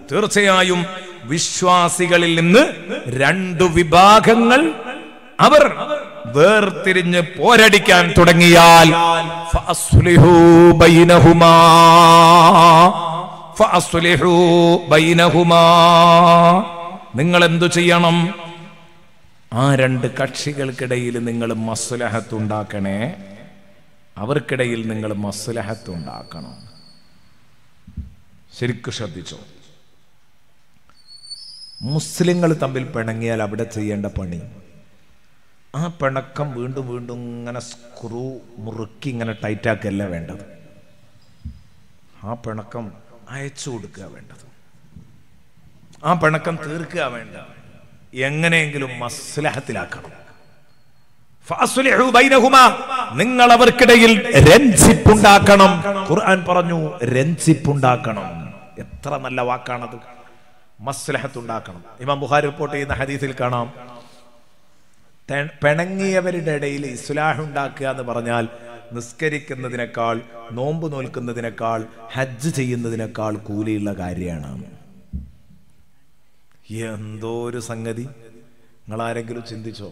തീർച്ചയായും വിശ്വാസികളിൽ നിന്ന് രണ്ടു വിഭാഗങ്ങൾ അവർ വേർതിരിഞ്ഞ് പോരടിക്കാൻ തുടങ്ങിയാൽ ഫഅസ്ലിഹൂ ബൈനഹുമാ ഫഅസ്ലിഹൂ ബൈനഹുമാ നിങ്ങൾ എന്തു ചെയ്യണം ആ രണ്ട് കക്ഷികൾക്കിടയിൽ നിങ്ങൾ മസ്ലഹത്ത് ഉണ്ടാക്കണേ അവർക്കിടയിൽ നിങ്ങൾ മസ്ലഹത്ത് ഉണ്ടാക്കണം ശരിക്കും ശ്രദ്ധിച്ചോ മുസ്ലിങ്ങൾ തമ്മിൽ പിണങ്ങിയാൽ അവിടെ ചെയ്യേണ്ട പണി ആ പിണക്കം വീണ്ടും വീണ്ടും ഇങ്ങനെ സ്ക്രൂ മുറുക്കി ഇങ്ങനെ ടൈറ്റാക്കല്ല വേണ്ടത് ആ പിണക്കം അയച്ചു കൊടുക്കുക വേണ്ടത് ആ പിണക്കം തീർക്കുക വേണ്ടത് എങ്ങനെയെങ്കിലും മസ്ലഹത്തിലാക്കണം ഫഅസ്ലിഹു ബൈനഹുമാ. നിങ്ങൾ അവർക്കിടയിൽ രഞ്ജിപ്പുണ്ടാക്കണം ഖുർആൻ പറഞ്ഞു രഞ്ജിപ്പുണ്ടാക്കണം എത്ര നല്ല വാക്കാണത് മസ്ലഹത്ത് ഉണ്ടാക്കണം ഇമാം ബുഖാരി റിപ്പോർട്ട് ചെയ്യുന്ന ഹദീസിൽ കാണാം തെ- പിണങ്ങിയവരുടെ ഇടയിൽ ഇസ്ലാഹ് ഉണ്ടാക്കുക എന്ന് പറഞ്ഞാൽ നിസ്കരിക്കുന്നതിനേക്കാൾ നോമ്പ് നോൽക്കുന്നതിനേക്കാൾ ഹജ്ജ് ചെയ്യുന്നതിനേക്കാൾ കൂലിയുള്ള കാര്യമാണ് എന്തോ ഒരു സംഗതി നിങ്ങൾ ആരെങ്കിലും ചിന്തിച്ചോ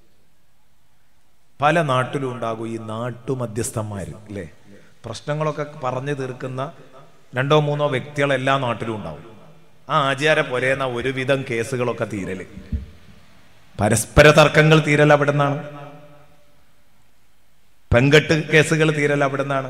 പല നാട്ടിലും ഉണ്ടാകും ഈ നാട്ടുമധ്യസ്ഥന്മാർ അല്ലേ പ്രശ്നങ്ങളൊക്കെ പറഞ്ഞു തീർക്കുന്ന രണ്ടോ മൂന്നോ വ്യക്തികൾ എല്ലാ നാട്ടിലും ഉണ്ടാവും ആ ആചാര പോലെയെന്ന ഒരുവിധം കേസുകളൊക്കെ തീരല് പരസ്പര തർക്കങ്ങൾ തീരൽ അവിടെ നിന്നാണ് പെങ്കെട്ട് കേസുകൾ തീരൽ അവിടെ നിന്നാണ്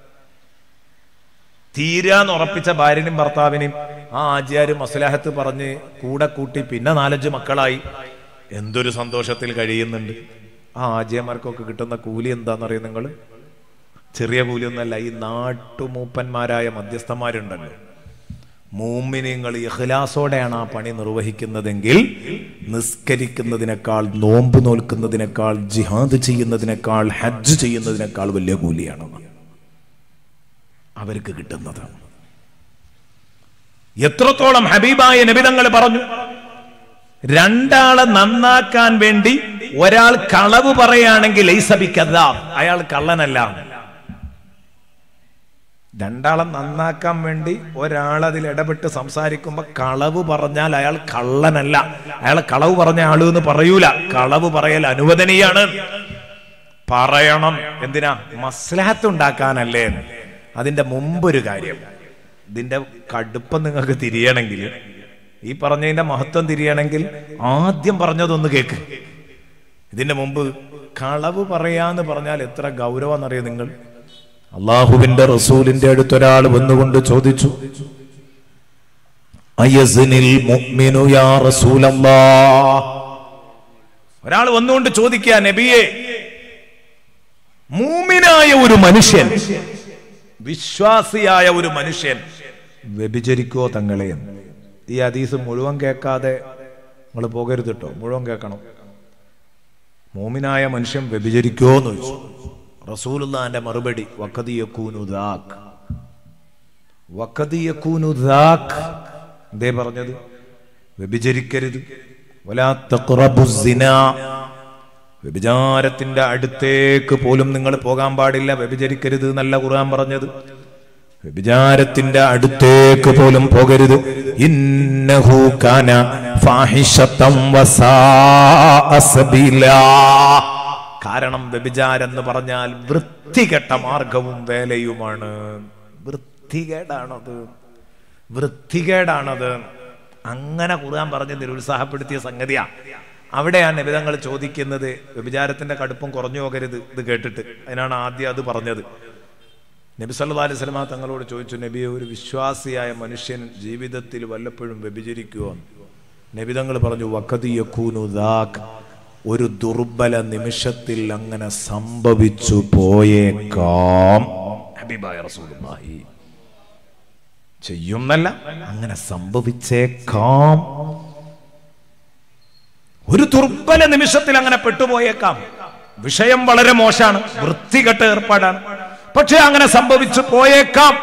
തീരാന്ന് ഉറപ്പിച്ച ഭാര്യനും ഭർത്താവിനെയും ആ ആചാര് മസ്ലാഹത്ത് പറഞ്ഞ് കൂടെ കൂട്ടി പിന്നെ നാലഞ്ച് മക്കളായി എന്തൊരു സന്തോഷത്തിൽ കഴിയുന്നുണ്ട് ആ ആചാര്യന്മാർക്കൊക്കെ കിട്ടുന്ന കൂലി എന്താണെന്നറിയോ നിങ്ങൾ ചെറിയ കൂലിയൊന്നല്ല ഈ നാട്ടുമൂപ്പന്മാരായ മധ്യസ്ഥന്മാരുണ്ടല്ലോ മൂമിനിങ്ങൾ ഇഖ്ലാസോടെയാണ് ആ പണി നിർവഹിക്കുന്നതെങ്കിൽ നിസ്കരിക്കുന്നതിനേക്കാൾ നോമ്പ് നോൽക്കുന്നതിനേക്കാൾ ജിഹാദ് ചെയ്യുന്നതിനേക്കാൾ ഹജ്ജ് ചെയ്യുന്നതിനേക്കാൾ വലിയ കൂലിയാണ് അവർക്ക് കിട്ടുന്നത് എത്രത്തോളം ഹബീബായ നബിതങ്ങൾ പറഞ്ഞു രണ്ടാളെ നന്നാക്കാൻ വേണ്ടി ഒരാൾ കളവ് പറയുകയാണെങ്കിൽ ലൈസബിക്കഥ അയാൾ കള്ളനല്ല രണ്ടാളെ നന്നാക്കാൻ വേണ്ടി ഒരാൾ അതിൽ ഇടപെട്ട് സംസാരിക്കുമ്പോ കളവ് പറഞ്ഞാൽ അയാൾ കള്ളനല്ല അയാൾ കളവ് പറഞ്ഞ ആള് എന്ന് പറയൂല കളവ് പറയൽ അനുവദനീയാണ് പറയണം എന്തിനാ മസ്ലാഹത്ത് ഉണ്ടാക്കാനല്ലേ അതിന്റെ മുമ്പൊരു കാര്യം ഇതിന്റെ കടുപ്പം നിങ്ങൾക്ക് തിരിയണമെങ്കിൽ ഈ പറഞ്ഞതിന്റെ മഹത്വം തിരിയണമെങ്കിൽ ആദ്യം പറഞ്ഞതൊന്ന് കേക്ക് ഇതിന്റെ മുമ്പ് കളവ് പറയാന്ന് പറഞ്ഞാൽ എത്ര ഗൗരവമെന്നറിയോ നിങ്ങൾ അള്ളാഹുവിന്റെ റസൂലിന്റെ അടുത്തൊരാൾ വന്നുകൊണ്ട് ചോദിച്ചു അയസിനിൽ മുഅ്മിനു യാ റസൂലല്ലാ ഒരാൾ വന്നുകൊണ്ട് ചോദിക്കുക നബിയെ മൂമിനായ ഒരു മനുഷ്യൻ വിശ്വാസിയായ ഒരു മനുഷ്യൻ വ്യഭിചരിക്കോ തങ്ങളെ ഈ ഹദീസ് മുഴുവൻ കേൾക്കാതെ നിങ്ങൾ പോകരുത് കേട്ടോ മുഴുവൻ കേൾക്കണം മൂമിനായ മനുഷ്യൻ വ്യഭിചരിക്കോ എന്ന് ചോദിച്ചു റസൂലുള്ളാന്റെ മറുപടി വക്കതിയക്കൂനുദാക്ക് വക്കതിയക്കൂനുദാക്ക് എന്തേ പറഞ്ഞത് വ്യഭിചരിക്കരുത് വലാ തഖ്റബു സിനാ വ്യഭിചാരത്തിന്റെ അടുത്തേക്ക് പോലും നിങ്ങൾ പോകാൻ പാടില്ല വ്യഭിചരിക്കരുത് എന്നല്ല ഖുർആൻ പറഞ്ഞത് വ്യഭിചാരത്തിന്റെ അടുത്തേക്ക് പോലും പോകരുത് ഇന്നഹു കാന ഫാഹിഷത്തം വസാഅ സബീലാ കാരണം വ്യഭിചാരം എന്ന് പറഞ്ഞാൽ വൃത്തികെട്ട മാർഗവും വേലയുമാണ് വൃത്തികേടാണത് വൃത്തികേടാണത് അങ്ങനെ ഖുർആൻ പറഞ്ഞ് നിരുത്സാഹപ്പെടുത്തിയ സംഗതിയാ അവിടെയാണ് നിബിതങ്ങൾ ചോദിക്കുന്നത് വ്യഭിചാരത്തിന്റെ കടുപ്പം കുറഞ്ഞു പോകരുത് ഇത് കേട്ടിട്ട് അതിനാണ് ആദ്യം അത് പറഞ്ഞത് നബി സല്ലല്ലാഹു അലൈഹി വസല്ലമ തങ്ങളോട് ചോദിച്ചു നബിയെ ഒരു വിശ്വാസിയായ മനുഷ്യൻ ജീവിതത്തിൽ വല്ലപ്പോഴും വ്യഭിചരിക്കുമോ നബിതങ്ങൾ പറഞ്ഞു വക്കതിയക്കൂനു ദാക്ക് ഒരു ദുർബല നിമിഷത്തിൽ അങ്ങനെ സംഭവിച്ചു പോയേക്കാം ഹബീബായ റസൂലുള്ളാഹി ചെയ്യുന്നല്ല അങ്ങനെ സംഭവിച്ചേക്കാം ഒരു ദുർബല നിമിഷത്തിൽ അങ്ങനെ പെട്ടുപോയേക്കാം വിഷയം വളരെ മോശമാണ് വൃത്തികെട്ട ഏർപ്പാടാണ് പക്ഷെ അങ്ങനെ സംഭവിച്ചു പോയേക്കാം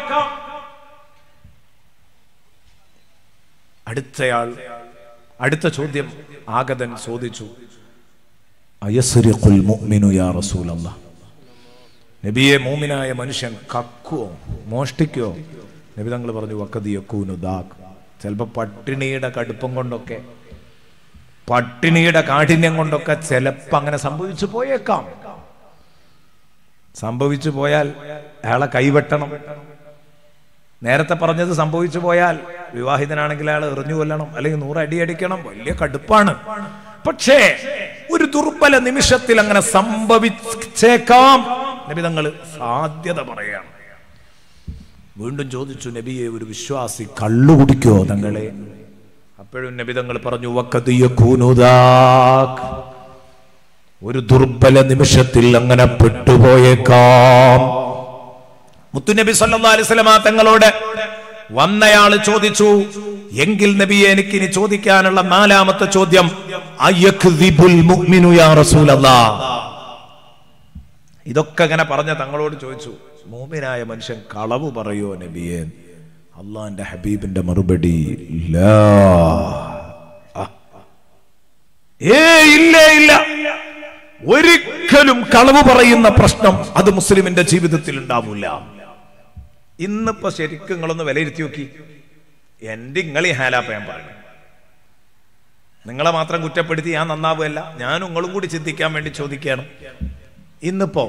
അടുത്തയാൾ അടുത്ത ചോദ്യം ആഗതൻ ചോദിച്ചു അയസ്രിഖുൽ മുഅ്മിനു യാ റസൂലല്ലാഹ് നബിയെ മൂമിനായ മനുഷ്യൻ കക്കുവോ മോഷ്ടിക്കോ നബി തങ്ങൾ പറഞ്ഞു വക്കതിയക്കൂനു ദാഖ് ചിലപ്പോൾ പട്ടിണിയുടെ കടുപ്പം കൊണ്ടൊക്കെ പട്ടിണിയുടെ കാഠിന്യം കൊണ്ടൊക്കെ ചിലപ്പോൾ അങ്ങനെ സംഭവിച്ചു പോയേക്കാം സംഭവിച്ചു പോയാൽ അയാളെ കൈവെട്ടണം നേരത്തെ പറഞ്ഞത് സംഭവിച്ചു പോയാൽ വിവാഹിതനാണെങ്കിൽ അയാൾ എറിഞ്ഞു കൊല്ലണം അല്ലെങ്കിൽ നൂറ് അടി അടിക്കണം വലിയ കടുപ്പാണ് പക്ഷേ ഒരു ദുർബല നിമിഷത്തിൽ അങ്ങനെ സംഭവിച്ചേക്കാം നബി തങ്ങൾ സാധ്യത പറയാണ് വീണ്ടും ചോദിച്ചു നബിയെ ഒരു വിശ്വാസി കള്ളു കുടിക്കോ തങ്ങളെ അപ്പോഴും നബി തങ്ങൾ പറഞ്ഞു വക്കതിയൂനൂതാക് ഒരു ദുർബല നിമിഷത്തിൽ അങ്ങനെ പെട്ടുപോയേക്കാം മുത്തുനബി സല്ലല്ലാഹു അലൈഹി വസല്ലമ തങ്ങളോട് വന്നയാൾ ചോദിച്ചു എങ്കിൽ നബിയെ എനിക്ക് ഇനി ചോദിക്കാനുള്ള നാലാമത്തെ ചോദ്യം അയക്ദിബുൽ മുഅ്മിനു യാ റസൂലല്ലാഹ് ഇതൊക്കെ ഇങ്ങനെ പറഞ്ഞ തങ്ങളോട് ചോദിച്ചു മൂമിനായ മനുഷ്യൻ കളവ് പറയോ നബിയെ അള്ളാന്റെ ഹബീബിന്റെ മറുപടി ലാ ആ. ഏ ഇല്ല ഇല്ല ഒരിക്കലും കളവ് പറയുന്ന പ്രശ്നം അത് മുസ്ലിമിന്റെ ജീവിതത്തിൽ ഉണ്ടാവില്ല ഇന്നിപ്പോ ശരിക്കും നിങ്ങളൊന്ന് വിലയിരുത്തി നോക്കി എന്റെ ഇങ്ങളി ഹാലാപ്പ ഞാൻ പറഞ്ഞു നിങ്ങളെ മാത്രം കുറ്റപ്പെടുത്തി ഞാൻ നന്നാവുകയല്ല ഞാൻ നിങ്ങളും കൂടി ചിന്തിക്കാൻ വേണ്ടി ചോദിക്കുകയാണ് ഇന്നിപ്പോ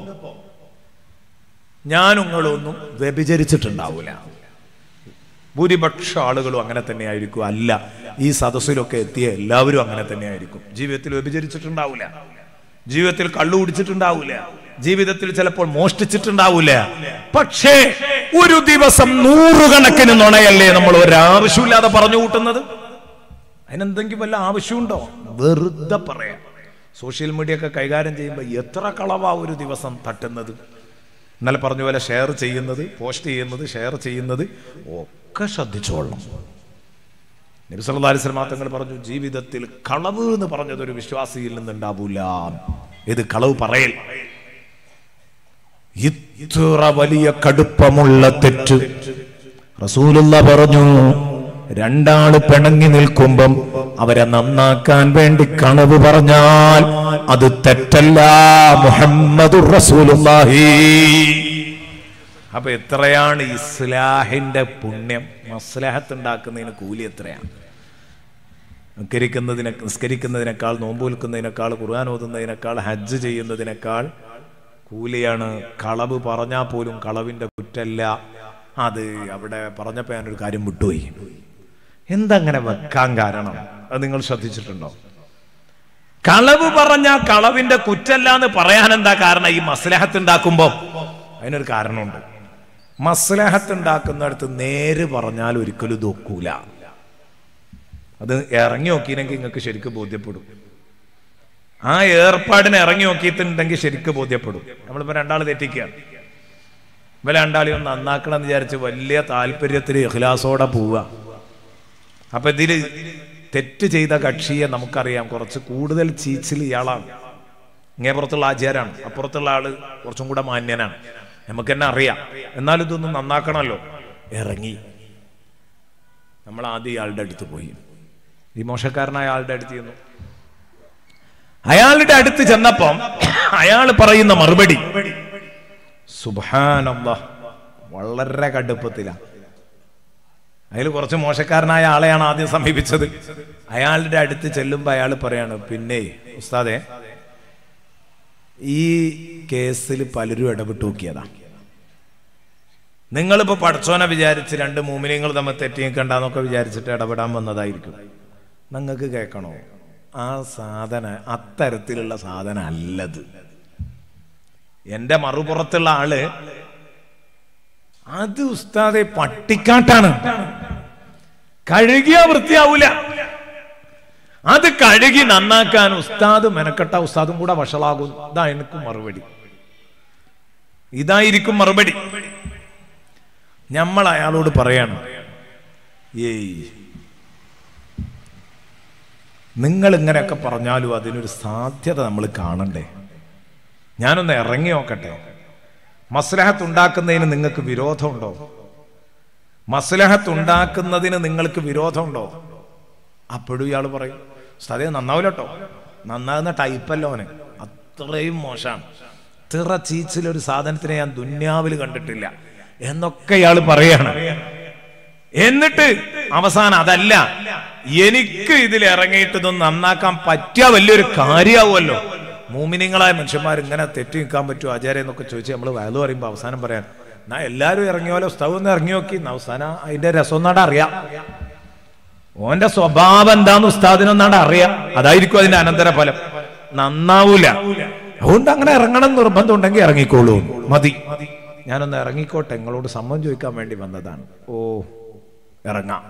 ഞാൻ നിങ്ങളൊന്നും വ്യഭിചരിച്ചിട്ടുണ്ടാവില്ല ഭൂരിപക്ഷ ആളുകളും അങ്ങനെ തന്നെ ആയിരിക്കും അല്ല ഈ സദസ്സിലൊക്കെ എത്തിയ എല്ലാവരും അങ്ങനെ തന്നെ ആയിരിക്കും ജീവിതത്തിൽ വ്യഭിചരിച്ചിട്ടുണ്ടാവില്ല ജീവിതത്തിൽ കള്ളു കുടിച്ചിട്ടുണ്ടാവില്ല ജീവിതത്തിൽ ചിലപ്പോൾ മോഷ്ടിച്ചിട്ടുണ്ടാവില്ല പക്ഷേ ഒരു ദിവസം നൂറുകണക്കിന് നുണയല്ലേ നമ്മൾ ഒരാവശ്യമില്ലാതെ പറഞ്ഞു കൂട്ടുന്നത് അതിനെന്തെങ്കിലും വല്ല ആവശ്യമുണ്ടോ വെറുതെ പറയാം സോഷ്യൽ മീഡിയ ഒക്കെ കൈകാര്യം ചെയ്യുമ്പോൾ എത്ര കളവാ ഒരു ദിവസം തട്ടുന്നത് ഇന്നലെ പറഞ്ഞ പോലെ ഷെയർ ചെയ്യുന്നത് പോസ്റ്റ് ചെയ്യുന്നത് ഷെയർ ചെയ്യുന്നത് ഒക്കെ ശ്രദ്ധിച്ചോളണം നബി സല്ലല്ലാഹു അലൈഹി വസല്ലം തങ്ങൾ പറഞ്ഞു ജീവിതത്തിൽ കളവ് എന്ന് പറഞ്ഞത് ഒരു വിശ്വാസിയിൽ നിന്നുണ്ടാവൂല ഇത് കളവ് പറയൽ ഇത്ര വലിയ കടുപ്പമുള്ള തെറ്റ് റസൂലുള്ള പറഞ്ഞു രണ്ടാള് പിണങ്ങി നിൽക്കുമ്പം അവരെ നന്നാക്കാൻ വേണ്ടി കളവ് പറഞ്ഞാൽ അത് തെറ്റല്ല മുഹമ്മദുർ റസൂലുള്ളാഹി അപ്പൊ എത്രയാണ് ഇസ്ലാഹിന്റെ പുണ്യം മസ്ലാഹത്ത് ഉണ്ടാക്കുന്നതിന് കൂലി എത്രയാണ് നിസ്കരിക്കുന്നതിനെ നിസ്കരിക്കുന്നതിനേക്കാൾ നോമ്പ് വിൽക്കുന്നതിനേക്കാൾ ഖുർആൻ ഓതുന്നതിനേക്കാൾ ഹജ്ജ് ചെയ്യുന്നതിനേക്കാൾ കൂലിയാണ് കളവ് പറഞ്ഞാൽ പോലും കളവിന്റെ കുറ്റല്ല അത് അവിടെ പറഞ്ഞപ്പോൾ ഞാനൊരു കാര്യം വിട്ടുപോയി എന്തങ്ങനെ വെക്കാൻ കാരണം അത് നിങ്ങൾ ശ്രദ്ധിച്ചിട്ടുണ്ടോ കളവ് പറഞ്ഞ കളവിന്റെ കുറ്റല്ല എന്ന് പറയാൻ എന്താ കാരണം ഈ മസ്ലഹത്ത് ഉണ്ടാക്കുമ്പോ അതിനൊരു കാരണമുണ്ട് മസ്ലഹത്ത് ഉണ്ടാക്കുന്നിടത്ത് നേര് പറഞ്ഞാൽ ഒരിക്കലും ഇതൊക്കൂല അത് ഇറങ്ങി നോക്കിയില്ലെങ്കിൽ നിങ്ങൾക്ക് ശരിക്കും ബോധ്യപ്പെടും ആ ഏർപ്പാടിനെ ഇറങ്ങി നോക്കിയിട്ടുണ്ടെങ്കിൽ ശരിക്കും ബോധ്യപ്പെടും നമ്മളിപ്പോ രണ്ടാൾ തെറ്റിക്കുകയാണ് ഇവ രണ്ടാളി ഒന്ന് നന്നാക്കണം എന്ന് വിചാരിച്ച് വലിയ താല്പര്യത്തിൽ ഇഖ്ലാസോടെ പോവുക അപ്പൊ ഇതില് തെറ്റ് ചെയ്ത കക്ഷിയെ നമുക്കറിയാം കുറച്ച് കൂടുതൽ ചീച്ചിൽ ഇയാളാണ് ഇങ്ങേ പുറത്തുള്ള ആചാരാണ് അപ്പുറത്തുള്ള ആള് കുറച്ചും കൂടെ മാന്യനാണ് നമുക്ക് തന്നെ അറിയാം എന്നാലും ഇതൊന്നും നന്നാക്കണമല്ലോ ഇറങ്ങി നമ്മൾ ആദ്യം ഇയാളുടെ അടുത്ത് പോയി ഈ മോശക്കാരനായ ആളുടെ അടുത്ത് ചെന്നു അയാളുടെ അടുത്ത് ചെന്നപ്പം അയാൾ പറയുന്ന മറുപടി സുബാനല്ല വളരെ കടുപ്പത്തിലാണ് അതിൽ കുറച്ച് മോശക്കാരനായ ആളെയാണ് ആദ്യം സമീപിച്ചത് അയാളുടെ അടുത്ത് ചെല്ലുമ്പോൾ അയാൾ പറയാണ് പിന്നെ ഉസ്താദെ ഈ കേസിൽ പലരും ഇടപെട്ട് നോക്കിയതാ നിങ്ങളിപ്പോ പഠിച്ചോനെ വിചാരിച്ച് രണ്ട് മൂമിനിങ്ങൾ തമ്മിൽ തെറ്റിക്കണ്ടെന്നൊക്കെ വിചാരിച്ചിട്ട് ഇടപെടാൻ വന്നതായിരിക്കും നിങ്ങൾക്ക് കേൾക്കണോ ആ സാധന അത്തരത്തിലുള്ള സാധന അല്ലത് എന്റെ മറുപുറത്തുള്ള ആള് അത് ഉസ്താദെ പട്ടിക്കാട്ടാണ് കഴുകിയാ വൃത്തിയാവൂല അത് കഴുകി നന്നാക്കാൻ ഉസ്താദ് മെനക്കെട്ട ഉസ്താദും കൂടെ വഷളാകും ഇതാ എനിക്ക് മറുപടി ഇതായിരിക്കും മറുപടി നമ്മൾ അയാളോട് പറയാണ് ഏയ് നിങ്ങൾ ഇങ്ങനെയൊക്കെ പറഞ്ഞാലും അതിനൊരു സാധ്യത നമ്മൾ കാണണ്ടേ ഞാനൊന്ന് ഇറങ്ങി നോക്കട്ടെ മസ്ലഹത്ത് ഉണ്ടാക്കുന്നതിന് നിങ്ങൾക്ക് വിരോധമുണ്ടോ മസ്ലഹത്ത് ഉണ്ടാക്കുന്നതിന് നിങ്ങൾക്ക് വിരോധമുണ്ടോ അപ്പോഴും ഇയാൾ പറയും സ്ഥലം നന്നാവില്ല കേട്ടോ നന്നാകുന്ന ടൈപ്പല്ല അവന് അത്രയും മോശമാണ് തിറ ചീച്ചിലൊരു സാധനത്തിനെ ഞാൻ ദുന്യാവിൽ കണ്ടിട്ടില്ല എന്നൊക്കെ ഇയാൾ പറയാണ് എന്നിട്ട് അവസാനം അതല്ല എനിക്ക് ഇതിൽ ഇറങ്ങിയിട്ട് ഇതൊന്ന് നന്നാക്കാൻ പറ്റിയ വലിയൊരു കാര്യമാവുമല്ലോ മൂമിനിങ്ങളായ മനുഷ്യന്മാർ ഇങ്ങനെ തെറ്റി നിൽക്കാൻ പറ്റുമോ ആചാര്യ എന്നൊക്കെ ചോദിച്ച് നമ്മൾ വയലു പറയുമ്പോൾ അവസാനം പറയാൻ എന്നാ എല്ലാവരും ഇറങ്ങിയോലോ ഉസ്താവ് ഒന്ന് ഇറങ്ങി നോക്കി എന്നാ അവസാനം അതിന്റെ രസം ഒന്നാട് അറിയാം ഓന്റെ സ്വഭാവം എന്താന്ന് ഉസ്താദിനൊന്നാണ്ട് അറിയാം അതായിരിക്കും അതിന്റെ അനന്തര ഫലം നന്നാവൂല അതുകൊണ്ട് അങ്ങനെ ഇറങ്ങണം എന്ന് നിർബന്ധം ഉണ്ടെങ്കിൽ ഇറങ്ങിക്കോളൂ മതി ഞാനൊന്ന് ഇറങ്ങിക്കോട്ടെ നിങ്ങളോട് സമ്മതം ചോദിക്കാൻ വേണ്ടി വന്നതാണ് ഓ ഇറങ്ങാം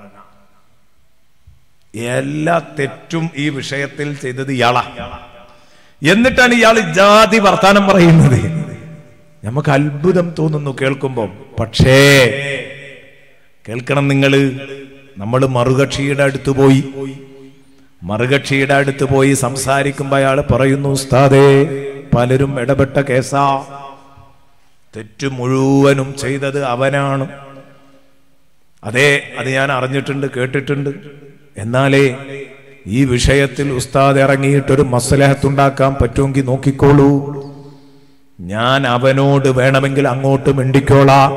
എല്ലാ തെറ്റും ഈ വിഷയത്തിൽ ചെയ്തത് ഇയാളാ എന്നിട്ടാണ് ഇയാൾ ജാതി വർത്താനം പറയുന്നത് നമുക്ക് അത്ഭുതം തോന്നുന്നു കേൾക്കുമ്പോൾ പക്ഷേ കേൾക്കണം നിങ്ങൾ നമ്മൾ മറുകക്ഷിയുടെ അടുത്ത് പോയി മറുകക്ഷിയുടെ അടുത്ത് പോയി സംസാരിക്കുമ്പോൾ അയാൾ പറയുന്നു ഉസ്താദേ പലരും ഇടപെട്ട കേസാ തെറ്റ് മുഴുവനും ചെയ്തത് അവനാണ് അതെ അത് ഞാൻ അറിഞ്ഞിട്ടുണ്ട് കേട്ടിട്ടുണ്ട് എന്നാലേ ഈ വിഷയത്തിൽ ഉസ്താദ് ഇറങ്ങിയിട്ടൊരു മസലഹത്തുണ്ടാക്കാൻ പറ്റുമെങ്കിൽ നോക്കിക്കോളൂ ഞാൻ അവനോട് വേണമെങ്കിൽ അങ്ങോട്ട് മിണ്ടിക്കോളാം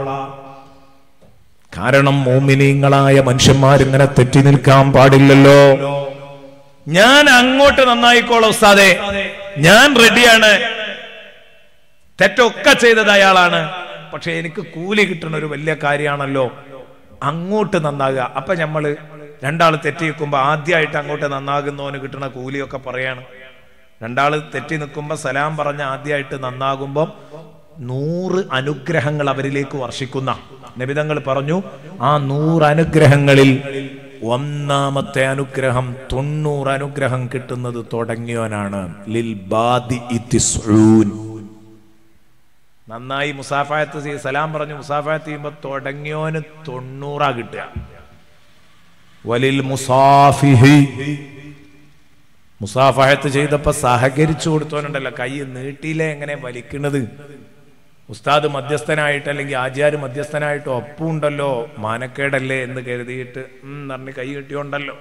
കാരണം മോമിനീങ്ങളായ മനുഷ്യന്മാരിങ്ങനെ തെറ്റി നിൽക്കാൻ പാടില്ലല്ലോ ഞാൻ അങ്ങോട്ട് നന്നായിക്കോളാം ഉസ്താദെ ഞാൻ റെഡിയാണ് തെറ്റൊക്കെ ചെയ്തത് അയാളാണ് പക്ഷെ എനിക്ക് കൂലി കിട്ടുന്ന ഒരു വലിയ കാര്യമാണല്ലോ അങ്ങോട്ട് നന്നാകുക അപ്പൊ നമ്മള് രണ്ടാള് തെറ്റി നിൽക്കുമ്പോ ആദ്യമായിട്ട് അങ്ങോട്ട് നന്നാകുന്നവന് കിട്ടുന്ന കൂലിയൊക്കെ പറയാണ് രണ്ടാള് തെറ്റി നിൽക്കുമ്പോ സലാം പറഞ്ഞ ആദ്യമായിട്ട് നന്നാകുമ്പോ നൂറ് അനുഗ്രഹങ്ങൾ അവരിലേക്ക് വർഷിക്കുന്ന നിബിതങ്ങൾ പറഞ്ഞു ആ നൂറ് അനുഗ്രഹങ്ങളിൽ ഒന്നാമത്തെ അനുഗ്രഹം തൊണ്ണൂറ് അനുഗ്രഹം കിട്ടുന്നത് തുടങ്ങിയവനാണ് ലിൽ ബാദി ഇത്തിസ്ഊൻ നന്നായി മുസാഫായത്ത് ചെയ്ത് സലാം പറഞ്ഞു മുസാഫായത്ത് ചെയ്യുമ്പോ തുടങ്ങിയോന് തൊണ്ണൂറാ കിട്ടുക വലിൽ മുസാഫിഹി മുസാഫായത്ത് ചെയ്തപ്പോ സഹകരിച്ചു കൊടുത്തോനുണ്ടല്ലോ കൈ നീട്ടിയിലെ എങ്ങനെ വലിക്കണത് ഉസ്താദ് മധ്യസ്ഥനായിട്ട് അല്ലെങ്കിൽ ആചാര്യ മധ്യസ്ഥനായിട്ട് ഒപ്പുണ്ടല്ലോ മാനക്കേടല്ലേ എന്ന് കരുതിയിട്ട് ഉം പറഞ്ഞ് കൈ കിട്ടിയോണ്ടല്ലോ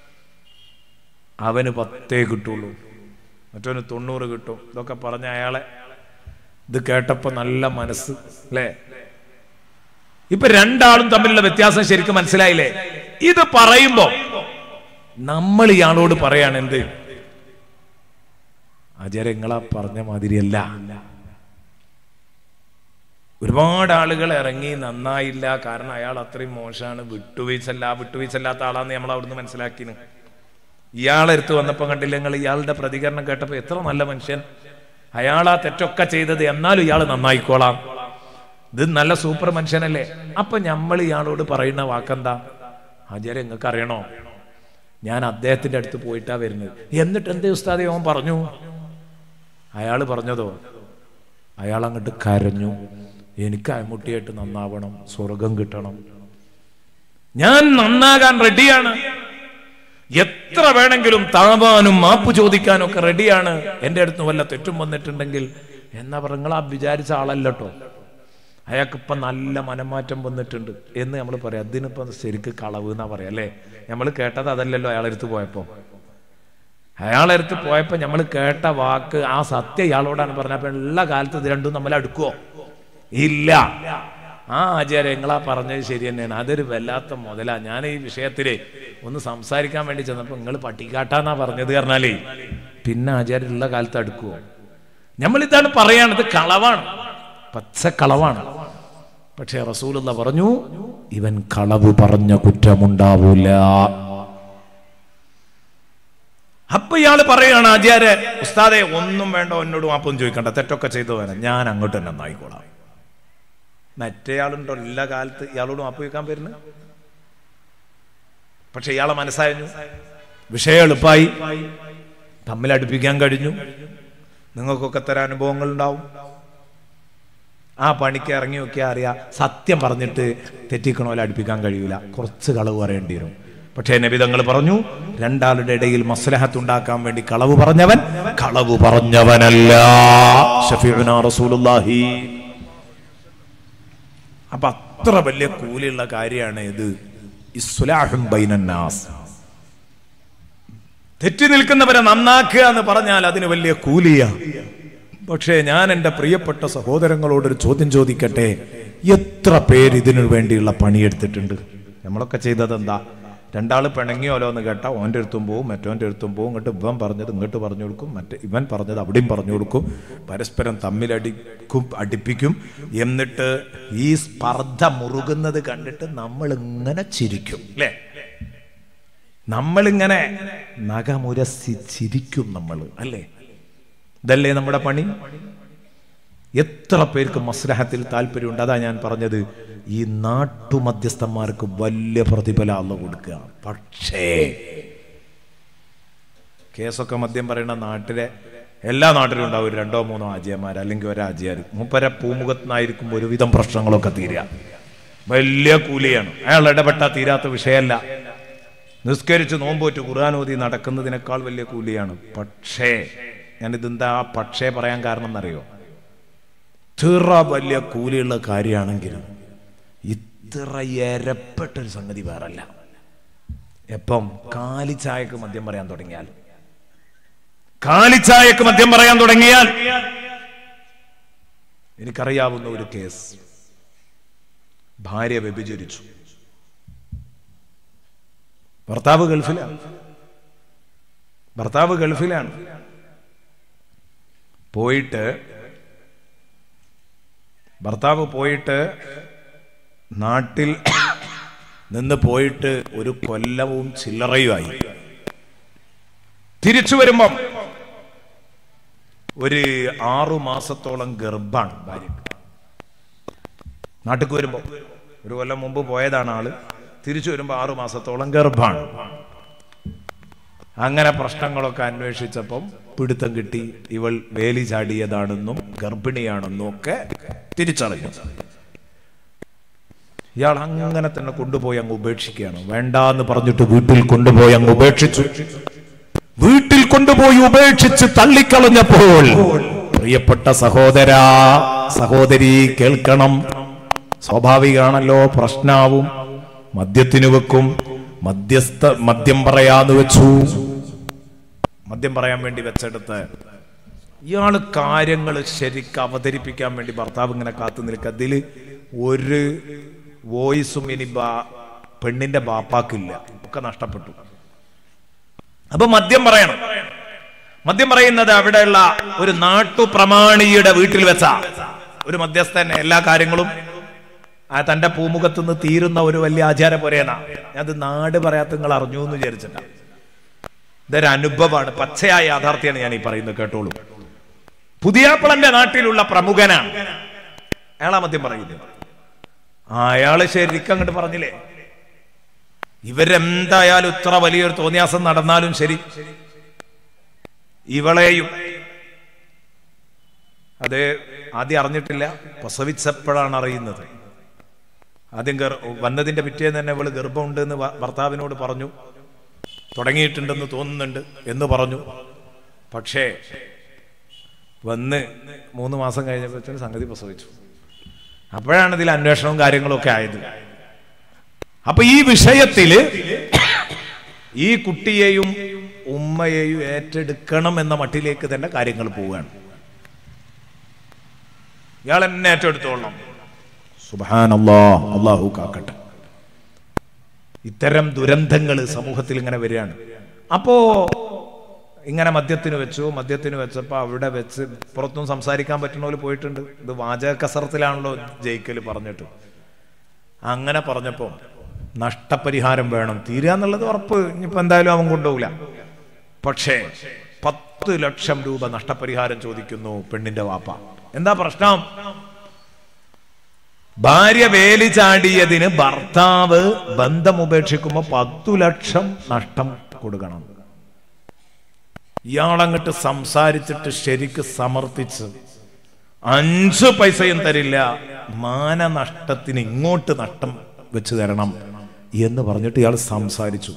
അവന് പത്തേ കിട്ടുള്ളൂ മറ്റവന് തൊണ്ണൂറ് കിട്ടും ഇതൊക്കെ പറഞ്ഞ അയാളെ ഇത് കേട്ടപ്പോ നല്ല മനസ്സ് അല്ലേ ഇപ്പൊ രണ്ടാളും തമ്മിലുള്ള വ്യത്യാസം ശരിക്കും മനസ്സിലായില്ലേ ഇത് പറയുമ്പോ നമ്മൾ ഇയാളോട് പറയാണ് എന്ത് ആചാര്യങ്ങളാ പറഞ്ഞ മാതിരിയല്ല ഒരുപാട് ആളുകൾ ഇറങ്ങി നന്നായില്ല കാരണം അയാൾ അത്രയും മോശമാണ് വിട്ടുവീഴ്ചല്ല വിട്ടുവീഴ്ചല്ലാത്ത ആളാന്ന് നമ്മൾ അവിടുന്ന് മനസ്സിലാക്കിന് ഇയാളെടുത്ത് വന്നപ്പോ കണ്ടില്ല നിങ്ങൾ ഇയാളുടെ പ്രതികരണം കേട്ടപ്പോ എത്ര നല്ല മനുഷ്യൻ അയാൾ ആ തെറ്റൊക്കെ ചെയ്തത് എന്നാലും ഇയാൾ നന്നായിക്കോളാം ഇത് നല്ല സൂപ്പർ മനുഷ്യനല്ലേ അപ്പൊ നമ്മൾ ഇയാളോട് പറയുന്ന വാക്കെന്താ ആചാര്യ നിങ്ങൾക്ക് അറിയണോ ഞാൻ അദ്ദേഹത്തിന്റെ അടുത്ത് പോയിട്ടാ വരുന്നത് എന്നിട്ട് എന്തേ ഉസ്താദെ ഓൻ പറഞ്ഞു അയാൾ പറഞ്ഞതോ അയാൾ അങ്ങോട്ട് കരഞ്ഞു എനിക്ക് അയമുട്ടിയായിട്ട് നന്നാവണം സ്വർഗം കിട്ടണം ഞാൻ നന്നാകാൻ റെഡിയാണ് എത്ര വേണമെങ്കിലും താവാനും മാപ്പ് ചോദിക്കാനും ഒക്കെ റെഡിയാണ് എൻ്റെ അടുത്ത് വല്ല തെറ്റും വന്നിട്ടുണ്ടെങ്കിൽ എന്നാ പറ നിങ്ങൾ ആ വിചാരിച്ച ആളല്ലോ അയാൾക്ക് ഇപ്പം നല്ല മനമാറ്റം വന്നിട്ടുണ്ട് എന്ന് നമ്മൾ പറയാം അതിനിപ്പം ശരിക്ക് കളവ് എന്നാ പറയാം അല്ലേ നമ്മൾ കേട്ടത് അതല്ലല്ലോ അയാളെടുത്ത് പോയപ്പോൾ അയാളെടുത്ത് പോയപ്പോൾ നമ്മൾ കേട്ട വാക്ക് ആ സത്യം ഇയാളോടാണ് പറഞ്ഞപ്പോൾ എല്ലാ കാലത്ത് ഇത് രണ്ടും നമ്മൾ അടുക്കുവോ ഇല്ല ആ ആചാര്യ നിങ്ങളാ പറഞ്ഞത് ശരി തന്നെയാണ് അതൊരു വല്ലാത്ത മുതലാ ഞാൻ ഈ വിഷയത്തില് ഒന്ന് സംസാരിക്കാൻ വേണ്ടി ചെന്നപ്പോ നിങ്ങൾ പട്ടിക്കാട്ടാന്നാ പറഞ്ഞത് പറഞ്ഞാലേ പിന്നെ ആചാര്യ ഉള്ള കാലത്ത് അടുക്കുവോ നമ്മൾ ഇതാണ് പറയാണത് കളവാണ് പച്ച കളവാണ് പക്ഷെ റസൂലുള്ള പറഞ്ഞു ഇവൻ കളവ് പറഞ്ഞ കുറ്റമുണ്ടാവൂല അപ്പൊ ഇയാള് പറയാണ് ആചാര്യ ഉസ്താദെ ഒന്നും വേണ്ട എന്നോട് മാപ്പൊന്നും ചോദിക്കണ്ട തെറ്റൊക്കെ ചെയ്തു വരാം ഞാൻ അങ്ങോട്ട് തന്നെ നന്നായിക്കോളാം മറ്റേയാളുണ്ടോ എല്ലാ കാലത്ത് ഇയാളോട് മാപ്പ് ചോദിക്കാൻ വരുന്നത് പക്ഷെ ഇയാളെ മനസ്സായിരുന്നു വിഷയം എളുപ്പമായി തമ്മിൽ അടുപ്പിക്കാൻ കഴിഞ്ഞു നിങ്ങൾക്കൊക്കെ തരാൻ അനുഭവങ്ങൾ ഉണ്ടാവും ആ പണിക്ക് ഇറങ്ങി നോക്കിയാൽ അറിയാം സത്യം പറഞ്ഞിട്ട് തെറ്റിക്കണോലെ അടുപ്പിക്കാൻ കഴിയൂല കുറച്ച് കളവ് പറയേണ്ടി വരും പക്ഷേ നബിതങ്ങൾ പറഞ്ഞു രണ്ടാളുടെ ഇടയിൽ മസ്ലഹത്ത് ഉണ്ടാക്കാൻ വേണ്ടി കളവ് പറഞ്ഞവൻ കളവ് പറഞ്ഞവനല്ല ഷഫീഉനാ റസൂലുള്ളാഹി അപ്പൊ അത്ര വലിയ കൂലിയുള്ള കാര്യമാണ് ഇത് ഇസ്ലാഹും ബൈനന്നാസ് തെറ്റി നിൽക്കുന്നവരെ നന്നാക്കുക എന്ന് പറഞ്ഞാൽ അതിന് വലിയ കൂലിയ പക്ഷേ ഞാൻ എൻ്റെ പ്രിയപ്പെട്ട സഹോദരങ്ങളോടൊരു ചോദ്യം ചോദിക്കട്ടെ എത്ര പേര് ഇതിനു വേണ്ടിയുള്ള പണിയെടുത്തിട്ടുണ്ട് നമ്മളൊക്കെ ചെയ്തത് എന്താ രണ്ടാൾ പിണങ്ങിയോലോ എന്ന് കേട്ടാൽ ഓൻ്റെ അടുത്തും പോവും മറ്റോൻ്റെ അടുത്തും പോവും ഇങ്ങോട്ട് ഇവൻ പറഞ്ഞത് ഇങ്ങോട്ട് പറഞ്ഞു കൊടുക്കും മറ്റേ ഇവൻ പറഞ്ഞത് അവിടെയും പറഞ്ഞു കൊടുക്കും പരസ്പരം തമ്മിലടിക്കും അടിപ്പിക്കും എന്നിട്ട് ഈ സ്പർദ്ധ മുറുകുന്നത് കണ്ടിട്ട് നമ്മൾ ഇങ്ങനെ ചിരിക്കും അല്ലേ നമ്മളിങ്ങനെ നഖമുരസി ചിരിക്കും നമ്മൾ അല്ലേ ഇതല്ലേ നമ്മുടെ പണി എത്ര പേർക്ക് മസ്ലഹത്തിൽ താല്പര്യമുണ്ട് അതാ ഞാൻ പറഞ്ഞത് ഈ നാട്ടുമധ്യസ്ഥന്മാർക്ക് വലിയ പ്രതിഫലം അല്ല കൊടുക്കുക പക്ഷേ കേസൊക്കെ മദ്യം പറയുന്ന നാട്ടിലെ എല്ലാ നാട്ടിലും ഉണ്ടാവും ഒരു രണ്ടോ മൂന്നോ ആജിയന്മാർ അല്ലെങ്കിൽ ഒരാജിയാർ മൂപ്പര പൂമുഖത്തിനായിരിക്കും ഒരുവിധം പ്രശ്നങ്ങളൊക്കെ തീരുക വലിയ കൂലിയാണ് അയാൾ ഇടപെട്ട തീരാത്ത വിഷയമല്ല നിസ്കരിച്ച് നോമ്പോറ്റ് ഖുർആാനോദി നടക്കുന്നതിനേക്കാൾ വലിയ കൂലിയാണ് പക്ഷേ ഞാനിതെന്താ ആ പക്ഷേ പറയാൻ കാരണം എന്നറിയോ ഇത്ര വലിയ കൂലിയുള്ള കാര്യമാണെങ്കിലും ഇത്ര എരപ്പെട്ടൊരു സംഗതി വേറല്ല എപ്പം കാലിച്ചായക്ക് മദ്യം പറയാൻ തുടങ്ങിയാൽ കാലിച്ചായക്ക് മദ്യം പറയാൻ തുടങ്ങിയാൽ എനിക്കറിയാവുന്ന ഒരു കേസ് ഭാര്യ വ്യഭിചരിച്ചു ഭർത്താവ് ഗൾഫിലാണ് ഭർത്താവ് ഗൾഫിലാണ് പോയിട്ട് ഭർത്താവ് പോയിട്ട് നാട്ടിൽ നിന്ന് പോയിട്ട് ഒരു കൊല്ലവും ചില്ലറയുമായി തിരിച്ചു വരുമ്പം ഒരു ആറു മാസത്തോളം ഗർഭാണ് ഭാര്യ നാട്ടിൽ വരുമ്പോ ഒരു കൊല്ലം മുമ്പ് പോയതാണ് ആള് തിരിച്ചു വരുമ്പോ ആറു മാസത്തോളം ഗർഭാണ് അങ്ങനെ പ്രശ്നങ്ങളൊക്കെ അന്വേഷിച്ചപ്പം പിടുത്തം കിട്ടി ഇവൾ വേലി ചാടിയതാണെന്നും ഗർഭിണിയാണെന്നും ഒക്കെ തിരിച്ചറിഞ്ഞു ഇയാൾ അങ്ങനെ തന്നെ കൊണ്ടുപോയി അങ്ങ് ഉപേക്ഷിക്കുകയാണ് വേണ്ടാന്ന് പറഞ്ഞിട്ട് വീട്ടിൽ കൊണ്ടുപോയി അങ്ങ് ഉപേക്ഷിച്ചു വീട്ടിൽ കൊണ്ടുപോയി ഉപേക്ഷിച്ച് തള്ളിക്കളഞ്ഞപ്പോൾ പ്രിയപ്പെട്ട സഹോദര സഹോദരി കേൾക്കണം സ്വാഭാവികമാണല്ലോ പ്രശ്നാവും മദ്യത്തിന് വെക്കും മധ്യസ്ഥ മദ്യം പറയാന്ന് വെച്ചു മദ്യം പറയാൻ വേണ്ടി വെച്ചെടുത്ത് ഇയാള് കാര്യങ്ങൾ ശരിക്ക് അവതരിപ്പിക്കാൻ വേണ്ടി ഭർത്താവ് ഇങ്ങനെ കാത്തു നിൽക്കുക അതിൽ ഒരു വോയിസും ഇനി ബാ പെണ്ണിന്റെ ബാപ്പാക്കില്ല ഒക്കെ നഷ്ടപ്പെട്ടു അപ്പൊ മദ്യം പറയണം മദ്യം പറയുന്നത് അവിടെയുള്ള ഒരു നാട്ടുപ്രമാണിയുടെ വീട്ടിൽ വെച്ച ഒരു മധ്യസ്ഥൻ എല്ലാ കാര്യങ്ങളും ആ തന്റെ പൂമുഖത്ത് നിന്ന് തീരുന്ന ഒരു വലിയ ആചാര പോരേനാ അത് നാട് പറയാത്ത നിങ്ങൾ അറിഞ്ഞു എന്ന് വിചാരിച്ചിട്ട ഇതൊരു അനുഭവമാണ് പച്ചയായ യാഥാർത്ഥ്യമാണ് ഞാൻ ഈ പറയുന്നത് കേട്ടോളൂ പുതിയാപ്പിളന്റെ നാട്ടിലുള്ള പ്രമുഖനാണ് അയാളാ മദ്യം പറയുന്നത് അയാള് ശരിക്കും അങ്ങോട്ട് പറഞ്ഞില്ലേ ഇവരെന്തായാലും ഇത്ര വലിയൊരു തോന്നിയാസം നടന്നാലും ശരി ഇവളെയും അത് ആദ്യം അറിഞ്ഞിട്ടില്ല പ്രസവിച്ചപ്പോഴാണ് അറിയുന്നത് ആദ്യം ഗർ വന്നതിന്റെ പിറ്റേന്ന് തന്നെ ഇവള് ഗർഭമുണ്ട് എന്ന് ഭ- ഭർത്താവിനോട് പറഞ്ഞു തുടങ്ങിയിട്ടുണ്ടെന്ന് തോന്നുന്നുണ്ട് എന്ന് പറഞ്ഞു പക്ഷേ വന്ന് മൂന്ന് മാസം കഴിഞ്ഞപ്പോഴത്തേന് സംഗതി പ്രസവിച്ചു അപ്പോഴാണ് ഇതിൽ അന്വേഷണവും കാര്യങ്ങളും ഒക്കെ ആയത് അപ്പൊ ഈ വിഷയത്തില് ഈ കുട്ടിയെയും ഉമ്മയെയും ഏറ്റെടുക്കണം എന്ന മട്ടിലേക്ക് തന്നെ കാര്യങ്ങൾ പോവുകയാണ് ഇയാൾ എന്നെ ഏറ്റെടുത്തോളണം സുബാനല്ലാ അള്ളാഹു കാക്കട്ടെ ഇത്തരം ദുരന്തങ്ങൾ സമൂഹത്തിൽ ഇങ്ങനെ വരികയാണ് അപ്പോ ഇങ്ങനെ മദ്യത്തിന് വെച്ചു മദ്യത്തിന് വെച്ചപ്പോ അവിടെ വെച്ച് പുറത്തും സംസാരിക്കാൻ പറ്റുന്ന പോലെ പോയിട്ടുണ്ട് ഇത് വാചക കസറത്തിലാണല്ലോ ജയിക്കൽ പറഞ്ഞിട്ട് അങ്ങനെ പറഞ്ഞപ്പോ നഷ്ടപരിഹാരം വേണം തീരുക എന്നുള്ളത് ഉറപ്പ് ഇനിയിപ്പോ എന്തായാലും അവൻ കൊണ്ടുപോകില്ല പക്ഷേ പത്ത് ലക്ഷം രൂപ നഷ്ടപരിഹാരം ചോദിക്കുന്നു പെണ്ണിന്റെ വാപ്പ എന്താ പ്രശ്നം ഭാര്യ വേലി ചാടിയതിന് ഭർത്താവ് ബന്ധം ഉപേക്ഷിക്കുമ്പോ പത്തു ലക്ഷം നഷ്ടം കൊടുക്കണം ഇയാളങ്ങട്ട് സംസാരിച്ചിട്ട് ശരിക്ക് സമർത്ഥിച്ച് അഞ്ച് പൈസയും തരില്ല മാനനഷ്ടത്തിന് ഇങ്ങോട്ട് നഷ്ടം വെച്ച് തരണം എന്ന് പറഞ്ഞിട്ട് ഇയാൾ സംസാരിച്ചു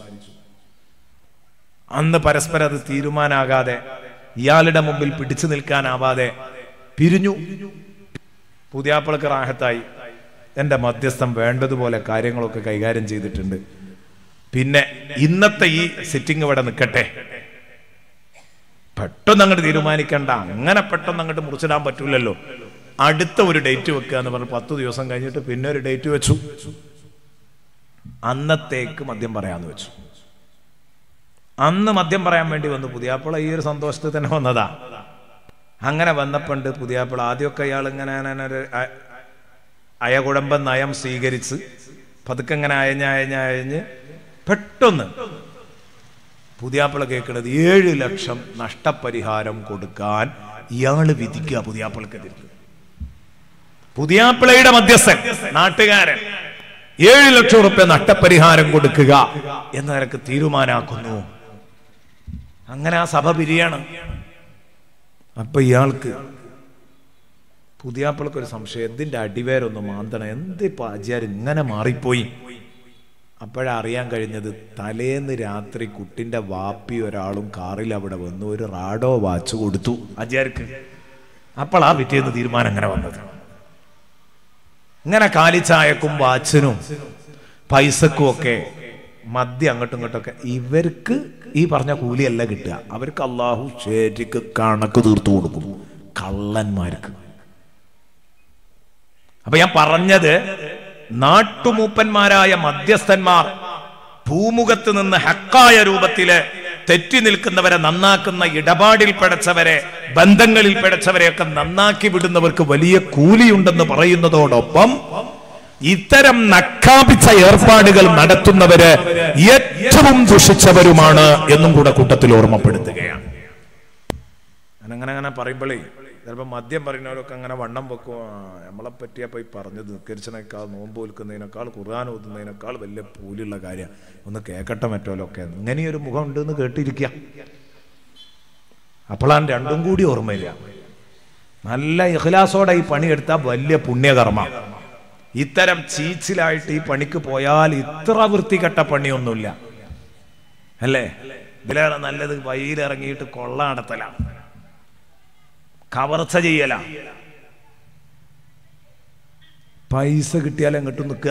അന്ന് പരസ്പരം അത് തീരുമാനാകാതെ ഇയാളുടെ മുമ്പിൽ പിടിച്ചു നിൽക്കാനാവാതെ പിരിഞ്ഞു പുതിയാപ്പിളക്ക് റാഹത്തായി എന്റെ മധ്യസ്ഥം വേണ്ടതുപോലെ കാര്യങ്ങളൊക്കെ കൈകാര്യം ചെയ്തിട്ടുണ്ട് പിന്നെ ഇന്നത്തെ ഈ സിറ്റിംഗ് ഇവിടെ നിൽക്കട്ടെ പെട്ടെന്ന് അങ്ങോട്ട് തീരുമാനിക്കണ്ട അങ്ങനെ പെട്ടെന്ന് അങ്ങോട്ട് മുറിച്ചിടാൻ പറ്റൂലല്ലോ അടുത്ത ഒരു ഡേറ്റ് വെക്കുക എന്ന് പറഞ്ഞ് പത്ത് ദിവസം കഴിഞ്ഞിട്ട് പിന്നെ ഒരു ഡേറ്റ് വെച്ചു അന്നത്തേക്ക് മദ്യം പറയാന്ന് വെച്ചു അന്ന് മദ്യം പറയാൻ വേണ്ടി വന്നു പുതിയാപ്പിള ഈ ഒരു സന്തോഷത്തിൽ തന്നെ വന്നതാ അങ്ങനെ വന്നപ്പണ്ട് പുതിയാപ്പിള ആദ്യമൊക്കെ അയാൾ ഇങ്ങനെ അങ്ങനെ ഒരു അ- അയകുഴമ്പൻ നയം സ്വീകരിച്ച് പതുക്കെ ഇങ്ങനെ അയഞ്ഞ് അയഞ്ഞ് അയഞ്ഞ് പെട്ടെന്ന് പുതിയാപ്പിള കേൾക്കുന്നത് ഏഴ് ലക്ഷം നഷ്ടപരിഹാരം കൊടുക്കാൻ ഇയാള് വിധിക്കുക പുതിയാപ്പിളക്കെതിരെ പുതിയാപ്പിളയുടെ മധ്യസ്ഥൻ നാട്ടുകാരൻ ഏഴ് ലക്ഷം റുപ്യ നഷ്ടപരിഹാരം കൊടുക്കുക എന്ന നിലക്ക് തീരുമാനാക്കുന്നു അങ്ങനെ ആ സഭ പിരിയാണ് അപ്പൊ ഇയാൾക്ക് പുതിയാപ്പിളക്ക് ഒരു സംശയം എന്തിന്റെ അടിവേരൊന്ന് മാന്തണം എന്തിപ്പോ ആചാർ ഇങ്ങനെ മാറിപ്പോയി അപ്പോഴാ അറിയാൻ കഴിഞ്ഞത് തലേന്ന് രാത്രി കുട്ടിന്റെ വാപ്പി ഒരാളും കാറിൽ അവിടെ വന്നു ഒരു റാഡോ വാച്ച് കൊടുത്തു അജാർക്ക് അപ്പോൾ ആ പിറ്റേന്ന് തീരുമാനം അങ്ങനെ വന്നത് ഇങ്ങനെ കാലിച്ചായക്കും വാച്ചിനും പൈസക്കും ഒക്കെ മദ്യം അങ്ങോട്ടും ഇങ്ങോട്ടൊക്കെ ഇവർക്ക് ഈ പറഞ്ഞ കൂലിയല്ല കിട്ടുക അവർക്ക് അള്ളാഹു ശരിക്ക് കണക്ക് തീർത്തു കൊടുക്കും കള്ളന്മാർക്ക് അപ്പൊ ഞാൻ പറഞ്ഞത് നാട്ടുമൂപ്പന്മാരായ മധ്യസ്ഥന്മാർ ഭൂമുഖത്ത് നിന്ന് ഹക്കായ രൂപത്തില് തെറ്റി നിൽക്കുന്നവരെ നന്നാക്കുന്ന ഇടപാടിൽ പിടച്ചവരെ ബന്ധങ്ങളിൽ പിടച്ചവരെയൊക്കെ നന്നാക്കി വിടുന്നവർക്ക് വലിയ കൂലിയുണ്ടെന്ന് പറയുന്നതോടൊപ്പം ഇത്തരം നക്കാപിച്ച ഏർപ്പാടുകൾ നടത്തുന്നവര് ഏറ്റവും ദുഷിച്ചവരുമാണ് എന്നും കൂടെ കൂട്ടത്തിൽ ഓർമ്മപ്പെടുത്തുകയാണ് അങ്ങനെ അങ്ങനെ പറയുമ്പോഴേ ചിലപ്പോൾ മദ്യം പറയുന്നവരൊക്കെ അങ്ങനെ വണ്ണം വെക്കും ആ, നമ്മളെ പറ്റിയപ്പോൾ ഈ പറഞ്ഞത് നിസ്കരിച്ചതിനേക്കാൾ നോമ്പ് വിൽക്കുന്നതിനേക്കാൾ ഖുർആൻ ഓതുന്നതിനേക്കാൾ വലിയ പൂലുള്ള കാര്യം ഒന്ന് കേൾക്കട്ടെ മറ്റോലൊക്കെ ഇങ്ങനെയൊരു മുഖം ഉണ്ടെന്ന് കേട്ടിരിക്കുക അപ്പോഴാണ് രണ്ടും കൂടി ഓർമ്മയില്ല നല്ല ഇഖ്ലാസോടെ ഈ പണിയെടുത്താൽ വലിയ പുണ്യകർമ്മ ഇത്തരം ചീച്ചിലായിട്ട് ഈ പണിക്ക് പോയാൽ ഇത്ര വൃത്തികെട്ട പണിയൊന്നുമില്ല അല്ലേ ഇതിലേറെ നല്ലത് വഴിയിലിറങ്ങിയിട്ട് കൊള്ള നടത്തലാണ് കവർച്ച ചെയ്യല പൈസ കിട്ടിയാൽ എങ്ങോട്ട് നിൽക്കുക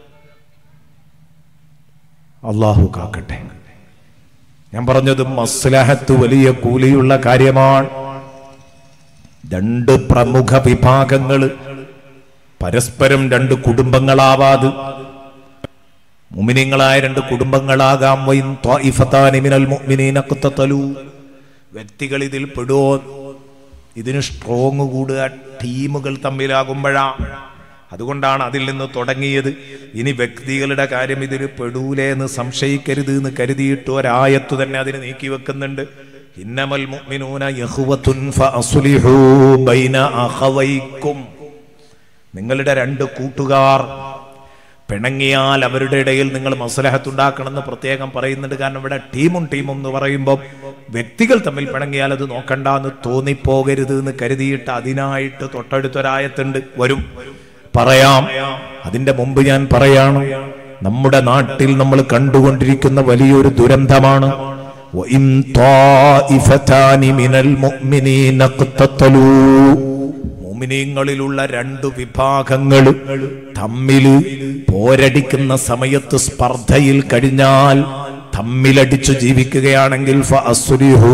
അള്ളാഹു കാക്കട്ടെ ഞാൻ പറഞ്ഞത് മസ്ലഹത്ത് വലിയ കൂലിയുള്ള കാര്യമാണ് രണ്ട് പ്രമുഖ വിഭാഗങ്ങൾ പരസ്പരം രണ്ട് കുടുംബങ്ങളാവാത് മുമിനിങ്ങളായ രണ്ട് കുടുംബങ്ങളാകാം വൈൻ ത്വാഇഫത്താനി മിനൽ മുഅ്മിനീന ഖത്തതലു വ്യക്തികൾ ഇതിൽ പെടുവോ ഇതിന് സ്ട്രോങ് കൂടുക ടീമുകൾ തമ്മിലാകുമ്പോഴാ അതുകൊണ്ടാണ് അതിൽ നിന്ന് തുടങ്ങിയത് ഇനി വ്യക്തികളുടെ കാര്യം ഇതിൽ പെടൂലേ എന്ന് സംശയിക്കരുത് എന്ന് കരുതിയിട്ട് ഒരായത്ത് തന്നെ അതിന് നീക്കി വെക്കുന്നുണ്ട് ഇന്നമൽ മുഅ്മിനൂന യഖ്വത്തുൻ ഫഅസ്ലിഹൂ ബൈന അഖവൈക്കും നിങ്ങളുടെ രണ്ട് കൂട്ടുകാർ പിണങ്ങിയാൽ അവരുടെ ഇടയിൽ നിങ്ങൾ മസലഹത്തുണ്ടാക്കണമെന്ന് പ്രത്യേകം പറയുന്നുണ്ട് കാരണം ഇവിടെ ടീമും ടീമും എന്ന് പറയുമ്പോൾ വ്യക്തികൾ തമ്മിൽ പിണങ്ങിയാൽ അത് നോക്കണ്ട എന്ന് തോന്നിപ്പോകരുത് എന്ന് കരുതിയിട്ട് അതിനായിട്ട് തൊട്ടടുത്തൊരായത്തുണ്ട് വരും പറയാം അതിന്റെ മുമ്പ് ഞാൻ പറയാണ് നമ്മുടെ നാട്ടിൽ നമ്മൾ കണ്ടുകൊണ്ടിരിക്കുന്ന വലിയൊരു ദുരന്തമാണ് وَإِن طَائِفَتَانِ مِنَ الْمُؤْمِنِينَ اقْتَتَلُوا മുമിനീങ്ങളിലുള്ള രണ്ടു വിഭാഗങ്ങൾ തമ്മില് പോരടിക്കുന്ന സമയത്ത് സ്പർദ്ധയിൽ കഴിഞ്ഞാൽ തമ്മിലടിച്ചു ജീവിക്കുകയാണെങ്കിൽ ഫഅസ്ലിഹൂ.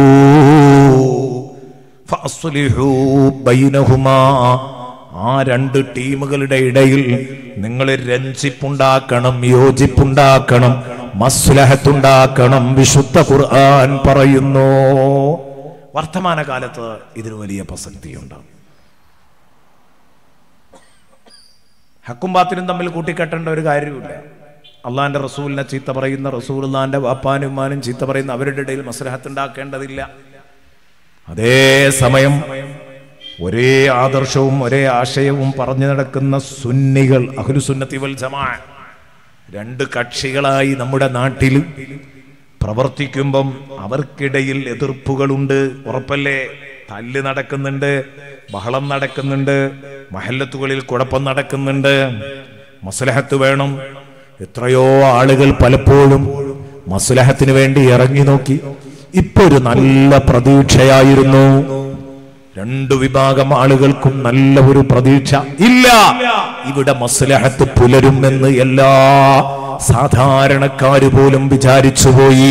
ഫഅസ്ലിഹൂ ബൈനഹുമാ. ആ രണ്ട് ടീമുകളുടെ ഇടയിൽ നിങ്ങൾ രഞ്ജിപ്പുണ്ടാക്കണം യോജിപ്പുണ്ടാക്കണം മസ്ലഹത്തുണ്ടാക്കണം വിശുദ്ധ ഖുർആൻ പറയുന്നു വർത്തമാനകാലത്ത് ഇതിന് വലിയ പ്രസക്തിയുണ്ട് ഹക്കും ബാത്തിനും തമ്മിൽ കൂട്ടിക്കെട്ടേണ്ട ഒരു കാര്യമില്ല അള്ളാന്റെ റസൂലിനെ ചീത്ത പറയുന്ന റസൂൽന്റെ വാപ്പാനും ഉമ്മാനും ചീത്ത പറയുന്ന അവരുടെ ഇടയിൽ മസ്ലഹത്ത് ഉണ്ടാക്കേണ്ടതില്ല അതേ സമയം ഒരേ ആദർശവും ഒരേ ആശയവും പറഞ്ഞു നടക്കുന്ന സുന്നികൾ അഹ്ലുസുന്നത്തി വൽ ജമാ രണ്ട് കക്ഷികളായി നമ്മുടെ നാട്ടിൽ പ്രവർത്തിക്കുമ്പം അവർക്കിടയിൽ എതിർപ്പുകളുണ്ട് ഉറപ്പല്ലേ തല്ല് നടക്കുന്നുണ്ട് ബഹളം നടക്കുന്നുണ്ട് മഹല്ലത്തുകളിൽ കുഴപ്പം നടക്കുന്നുണ്ട് മസ്ലഹത്ത് വേണം എത്രയോ ആളുകൾ പലപ്പോഴും മസ്ലഹത്തിന് വേണ്ടി ഇറങ്ങി നോക്കി ഇപ്പൊ ഒരു നല്ല പ്രതീക്ഷയായിരുന്നു രണ്ടു വിഭാഗം ആളുകൾക്കും നല്ല ഒരു പ്രതീക്ഷ ഇല്ല ഇവിടെ മസ്ലഹത്ത് പുലരുമെന്ന് എല്ലാ സാധാരണക്കാര് പോലും വിചാരിച്ചുപോയി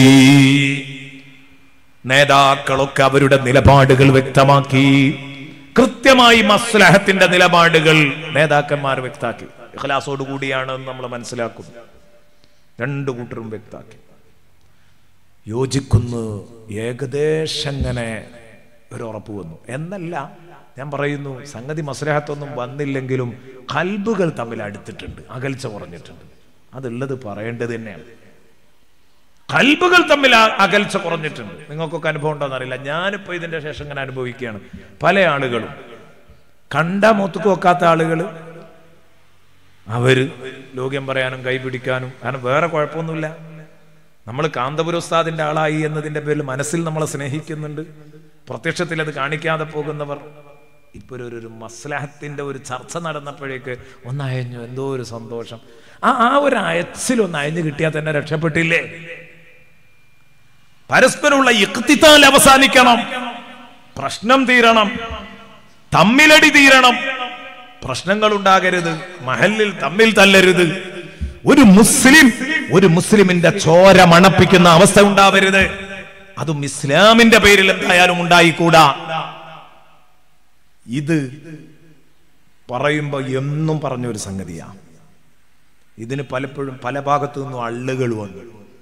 നേതാക്കളൊക്കെ അവരുടെ നിലപാടുകൾ വ്യക്തമാക്കി കൃത്യമായി മസ്ലഹത്തിന്റെ നിലപാടുകൾ നേതാക്കന്മാർ വ്യക്താക്കി ഇഖ്ലാസോട് കൂടിയാണ് നമ്മൾ മനസ്സിലാക്കുന്നത് രണ്ടു കൂട്ടരും വ്യക്താക്കി യോജിക്കുന്നു ഏകദേശം ഇങ്ങനെ ഒരു ഉറപ്പ് വന്നു എന്നല്ല ഞാൻ പറയുന്നു സംഗതി മസ്ലഹത്തൊന്നും വന്നില്ലെങ്കിലും കൽബുകൾ തമ്മിൽ അടുത്തിട്ടുണ്ട് അകൽച്ച കുറഞ്ഞിട്ടുണ്ട് അതുള്ളത് പറയേണ്ടത് തന്നെയാണ് കൽബുകൾ തമ്മിൽ ആ- അകൽച്ച കുറഞ്ഞിട്ടുണ്ട് നിങ്ങൾക്കൊക്കെ അനുഭവം ഉണ്ടോന്ന് അറിയില്ല ഞാനിപ്പോ ഇതിന്റെ ശേഷം ഇങ്ങനെ അനുഭവിക്കുകയാണ് പല ആളുകളും കണ്ട മൂത്തുക്ക് വെക്കാത്ത ആളുകൾ അവര് ലോക്യം പറയാനും കൈപിടിക്കാനും കാരണം വേറെ കുഴപ്പമൊന്നുമില്ല നമ്മൾ കാന്തപുര ഉസ്താദിന്റെ ആളായി എന്നതിന്റെ പേരിൽ മനസ്സിൽ നമ്മളെ സ്നേഹിക്കുന്നുണ്ട് പ്രത്യക്ഷത്തിൽ അത് കാണിക്കാതെ പോകുന്നവർ ഇപ്പൊ ഒരു ഒരു മസ്ലഹത്തിന്റെ ഒരു ചർച്ച നടന്നപ്പോഴേക്ക് ഒന്നയഞ്ഞു എന്തോ ഒരു സന്തോഷം ആ ആ ഒരു അയച്ചിൽ ഒന്ന് അയഞ്ഞു കിട്ടിയാൽ തന്നെ രക്ഷപ്പെട്ടില്ലേ പരസ്പരമുള്ള ഇക്തിത്താൽ അവസാനിക്കണം പ്രശ്നം തീരണം തമ്മിലടി തീരണം പ്രശ്നങ്ങൾ ഉണ്ടാകരുത് മഹലിൽ തമ്മിൽ തല്ലരുത് ഒരു മുസ്ലിം ഒരു മുസ്ലിമിന്റെ ചോര മണപ്പിക്കുന്ന അവസ്ഥ ഉണ്ടാവരുത് അതും ഇസ്ലാമിന്റെ പേരിൽ എന്തായാലും ഉണ്ടായിക്കൂടാ ഇത് പറയുമ്പോ എന്നും പറഞ്ഞ ഒരു സംഗതിയാ ഇതിന് പലപ്പോഴും പല ഭാഗത്തു നിന്നും അള്ളുകൾ വന്നു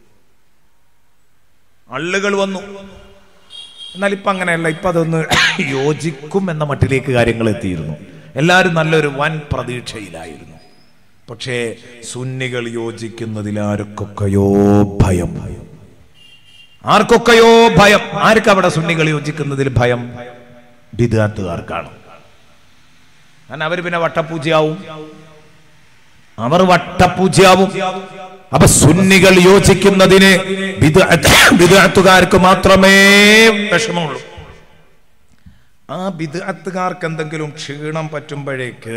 അള്ളുകൾ വന്നു എന്നാൽ ഇപ്പൊ അങ്ങനെയല്ല ഇപ്പൊ അതൊന്ന് യോജിക്കും എന്ന മട്ടിലേക്ക് കാര്യങ്ങൾ എത്തിയിരുന്നു എല്ലാവരും നല്ലൊരു വൻ പ്രതീക്ഷയിലായിരുന്നു പക്ഷേ സുന്നികൾ യോജിക്കുന്നതിൽ ആർക്കൊക്കെയോ ഭയം ആർക്കൊക്കെയോ ഭയം ആർക്കവിടെ സുന്നികൾ യോജിക്കുന്നതിൽ ഭയം ബിദാത്തുകാർക്കാണ് കാരണം അവര് പിന്നെ വട്ടപ്പൂജയാവും അവർ വട്ടപ്പൂജയാവും അപ്പൊ സുന്നികൾ യോജിക്കുന്നതിന് ബിദഅത്തുകാർക്ക് മാത്രമേ വിഷമമുള്ളൂ ആ ബിദഅത്തുകാർക്ക് എന്തെങ്കിലും ക്ഷീണം പറ്റുമ്പോഴേക്ക്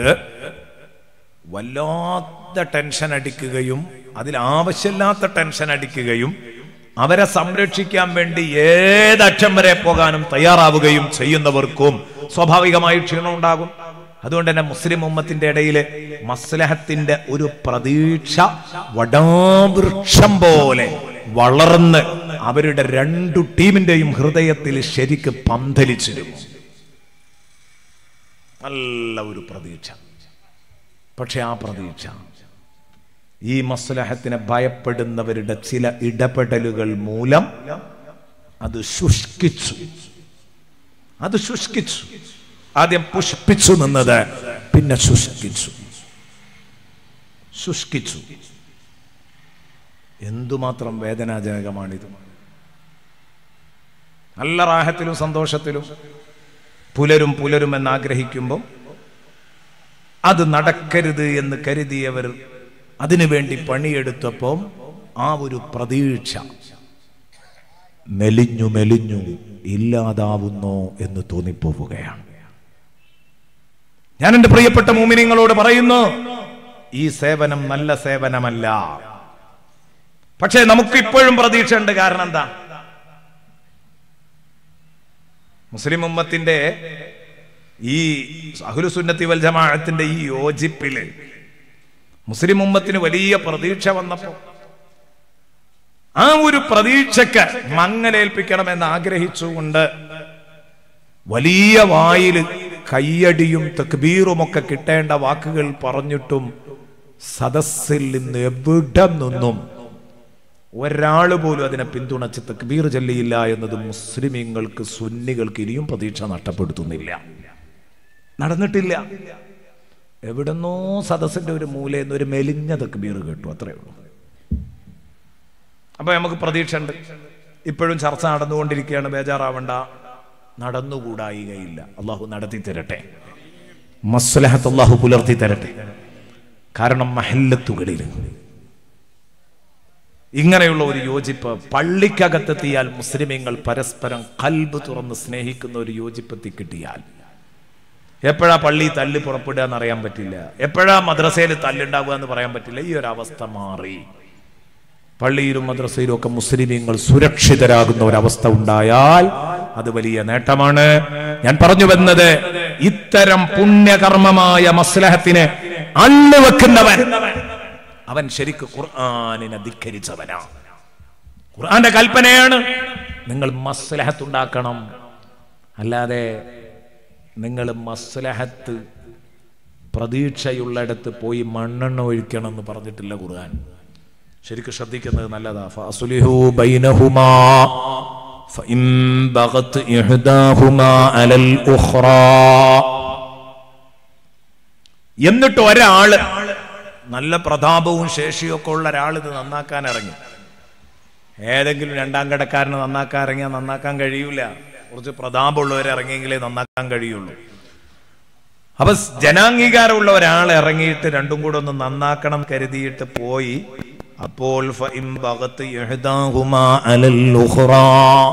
വല്ലാത്ത ടെൻഷൻ അടിക്കുകയും അതിൽ ആവശ്യമില്ലാത്ത ടെൻഷൻ അടിക്കുകയും അവരെ സംരക്ഷിക്കാൻ വേണ്ടി ഏതറ്റം വരെ പോകാനും തയ്യാറാവുകയും ചെയ്യുന്നവർക്കും സ്വാഭാവികമായി ക്ഷീണം ഉണ്ടാകും അതുകൊണ്ട് തന്നെ മുസ്ലിം ഉമ്മത്തിന്റെ ഇടയിലെ മസ്ലഹത്തിന്റെ ഒരു പ്രതീക്ഷ വടാവൃക്ഷം പോലെ വളർന്ന് അവരുടെ രണ്ടു ടീമിന്റെയും ഹൃദയത്തിൽ ശരിക്ക് പന്തലിച്ചിരുന്നു നല്ല ഒരു പ്രതീക്ഷ പക്ഷെ ആ പ്രതീക്ഷ ഈ മസ്ലഹത്തിനെ ഭയപ്പെടുന്നവരുടെ ചില ഇടപെടലുകൾ മൂലം അത് ശുഷ്കിച്ചു അത് ശുഷ്കിച്ചു ആദ്യം പുഷ്പിച്ചു നിന്നത് പിന്നെ ശുഷ്കിച്ചു ശുഷ്കിച്ചു എന്തുമാത്രം വേദനാജനകമാണിത് നല്ല റാഹത്തിലും സന്തോഷത്തിലും പുലരും പുലരും എന്ന് ആഗ്രഹിക്കുമ്പോൾ അത് നടക്കരുത് എന്ന് കരുതിയവർ അതിനുവേണ്ടി പണിയെടുത്തപ്പോൾ ആ ഒരു പ്രതീക്ഷ മെലിഞ്ഞു മെലിഞ്ഞു ഇല്ലാതാവുന്നോ എന്ന് തോന്നിപ്പോവുകയാണ് ഞാൻ എന്റെ പ്രിയപ്പെട്ട മൂമിനിങ്ങളോട് പറയുന്നു ഈ സേവനം നല്ല സേവനമല്ല പക്ഷേ നമുക്ക് ഇപ്പോഴും പ്രതീക്ഷയുണ്ട് കാരണം എന്താ മുസ്ലിം ഉമ്മത്തിന്റെ ഈ അഹുലുസുന്നത്തി വൽ ജമാഅത്തിന്റെ ഈ യോജിപ്പില് മുസ്ലിം ഉമ്മത്തിന് വലിയ പ്രതീക്ഷ വന്നപ്പോ ആ ഒരു പ്രതീക്ഷക്ക് മങ്ങലേൽപ്പിക്കണമെന്ന് ആഗ്രഹിച്ചുകൊണ്ട് വലിയ വായിൽ കയ്യടിയും തക്ബീറും ഒക്കെ കിട്ടേണ്ട വാക്കുകൾ പറഞ്ഞിട്ടും സദസ്സിൽ നിന്ന് എവിടെ നിന്നും ഒരാൾ പോലും അതിനെ പിന്തുണച്ച് തക്ബീർ ചൊല്ലിയില്ല എന്നത് മുസ്ലിമീങ്ങൾക്ക് സുന്നികൾക്ക് ഇനിയും പ്രതീക്ഷ നഷ്ടപ്പെടുത്തുന്നില്ല നടന്നിട്ടില്ല എവിടെന്നോ സദസ്സിന്റെ ഒരു മൂലയിൽ നിന്ന് ഒരു മെലിഞ്ഞ തക്ബീർ കേട്ടു അത്രേ ഉള്ളൂ അപ്പൊ നമുക്ക് പ്രതീക്ഷ ഉണ്ട് ഇപ്പോഴും ചർച്ച നടന്നുകൊണ്ടിരിക്കുകയാണ് ബേജാറാവണ്ട നടന്നുകൂടായികയില്ല അള്ളാഹു നടത്തി തരട്ടെ മസ്ലഹത്ത് അള്ളാഹു പുലർത്തി തരട്ടെ കാരണം മഹല്ലത്തുകളിൽ ഇങ്ങനെയുള്ള ഒരു യോജിപ്പ് പള്ളിക്കകത്തെത്തിയാൽ മുസ്ലിമീങ്ങൾ പരസ്പരം കൽബ് തുറന്ന് സ്നേഹിക്കുന്ന ഒരു യോജിപ്പെത്തി കിട്ടിയാൽ എപ്പോഴാ പള്ളി തല്ല് പുറപ്പെടുക എന്ന് അറിയാൻ പറ്റില്ല എപ്പോഴാ മദ്രസയിൽ തല്ലുണ്ടാവുക എന്ന് പറയാൻ പറ്റില്ല ഈ ഒരു അവസ്ഥ മാറി പള്ളിയിലും മദ്രസയിലും ഒക്കെ മുസ്ലിമീങ്ങൾ സുരക്ഷിതരാകുന്ന ഒരവസ്ഥ ഉണ്ടായാൽ അത് വലിയ നേട്ടമാണ് ഞാൻ പറഞ്ഞു വന്നത് ഇത്തരം പുണ്യകർമ്മമായ മസ്ലഹത്തിന് അള്ളു വെക്കുന്നവൻ അവൻ ശരിക്ക് ഖുർആാനിനെ ധിക്കരിച്ചവനാ ഖുർആന്റെ കൽപ്പനയാണ് നിങ്ങൾ മസ്ലഹത്ത് ഉണ്ടാക്കണം അല്ലാതെ നിങ്ങൾ മസ്ലഹത്ത് പ്രതീക്ഷയുള്ളിടത്ത് പോയി മണ്ണെണ്ണ ഒഴിക്കണം എന്ന് പറഞ്ഞിട്ടില്ല ഖുർആൻ ശരിക്കും ശ്രദ്ധിക്കുന്നത് നല്ലതാ ഫഅസ്ലിഹു ബൈനഹുമാ فإن بغت إحداهما على الأخرى എന്നിട്ട് ഒരാള് നല്ല പ്രതാപവും ശേഷിയും ഒക്കെ ഉള്ള ഒരാൾ ഇത് നന്നാക്കാൻ ഇറങ്ങി ഏതെങ്കിലും രണ്ടാം കടക്കാരന് നന്നാക്കാൻ ഇറങ്ങിയാൽ നന്നാക്കാൻ കഴിയൂല കുറച്ച് പ്രതാപമുള്ളവർ ഇറങ്ങിയെങ്കിലേ നന്നാക്കാൻ കഴിയുള്ളൂ അപ്പൊ സ് ജനാംഗീകാരമുള്ള ഒരാൾ ഇറങ്ങിയിട്ട് രണ്ടും കൂടെ ഒന്ന് നന്നാക്കണം കരുതിയിട്ട് പോയി അപ്പോൾ ഫഇൻ ബഗത്ത് ഇഹ്ദാഹുമാ അലൽ ഉഖ്റാ.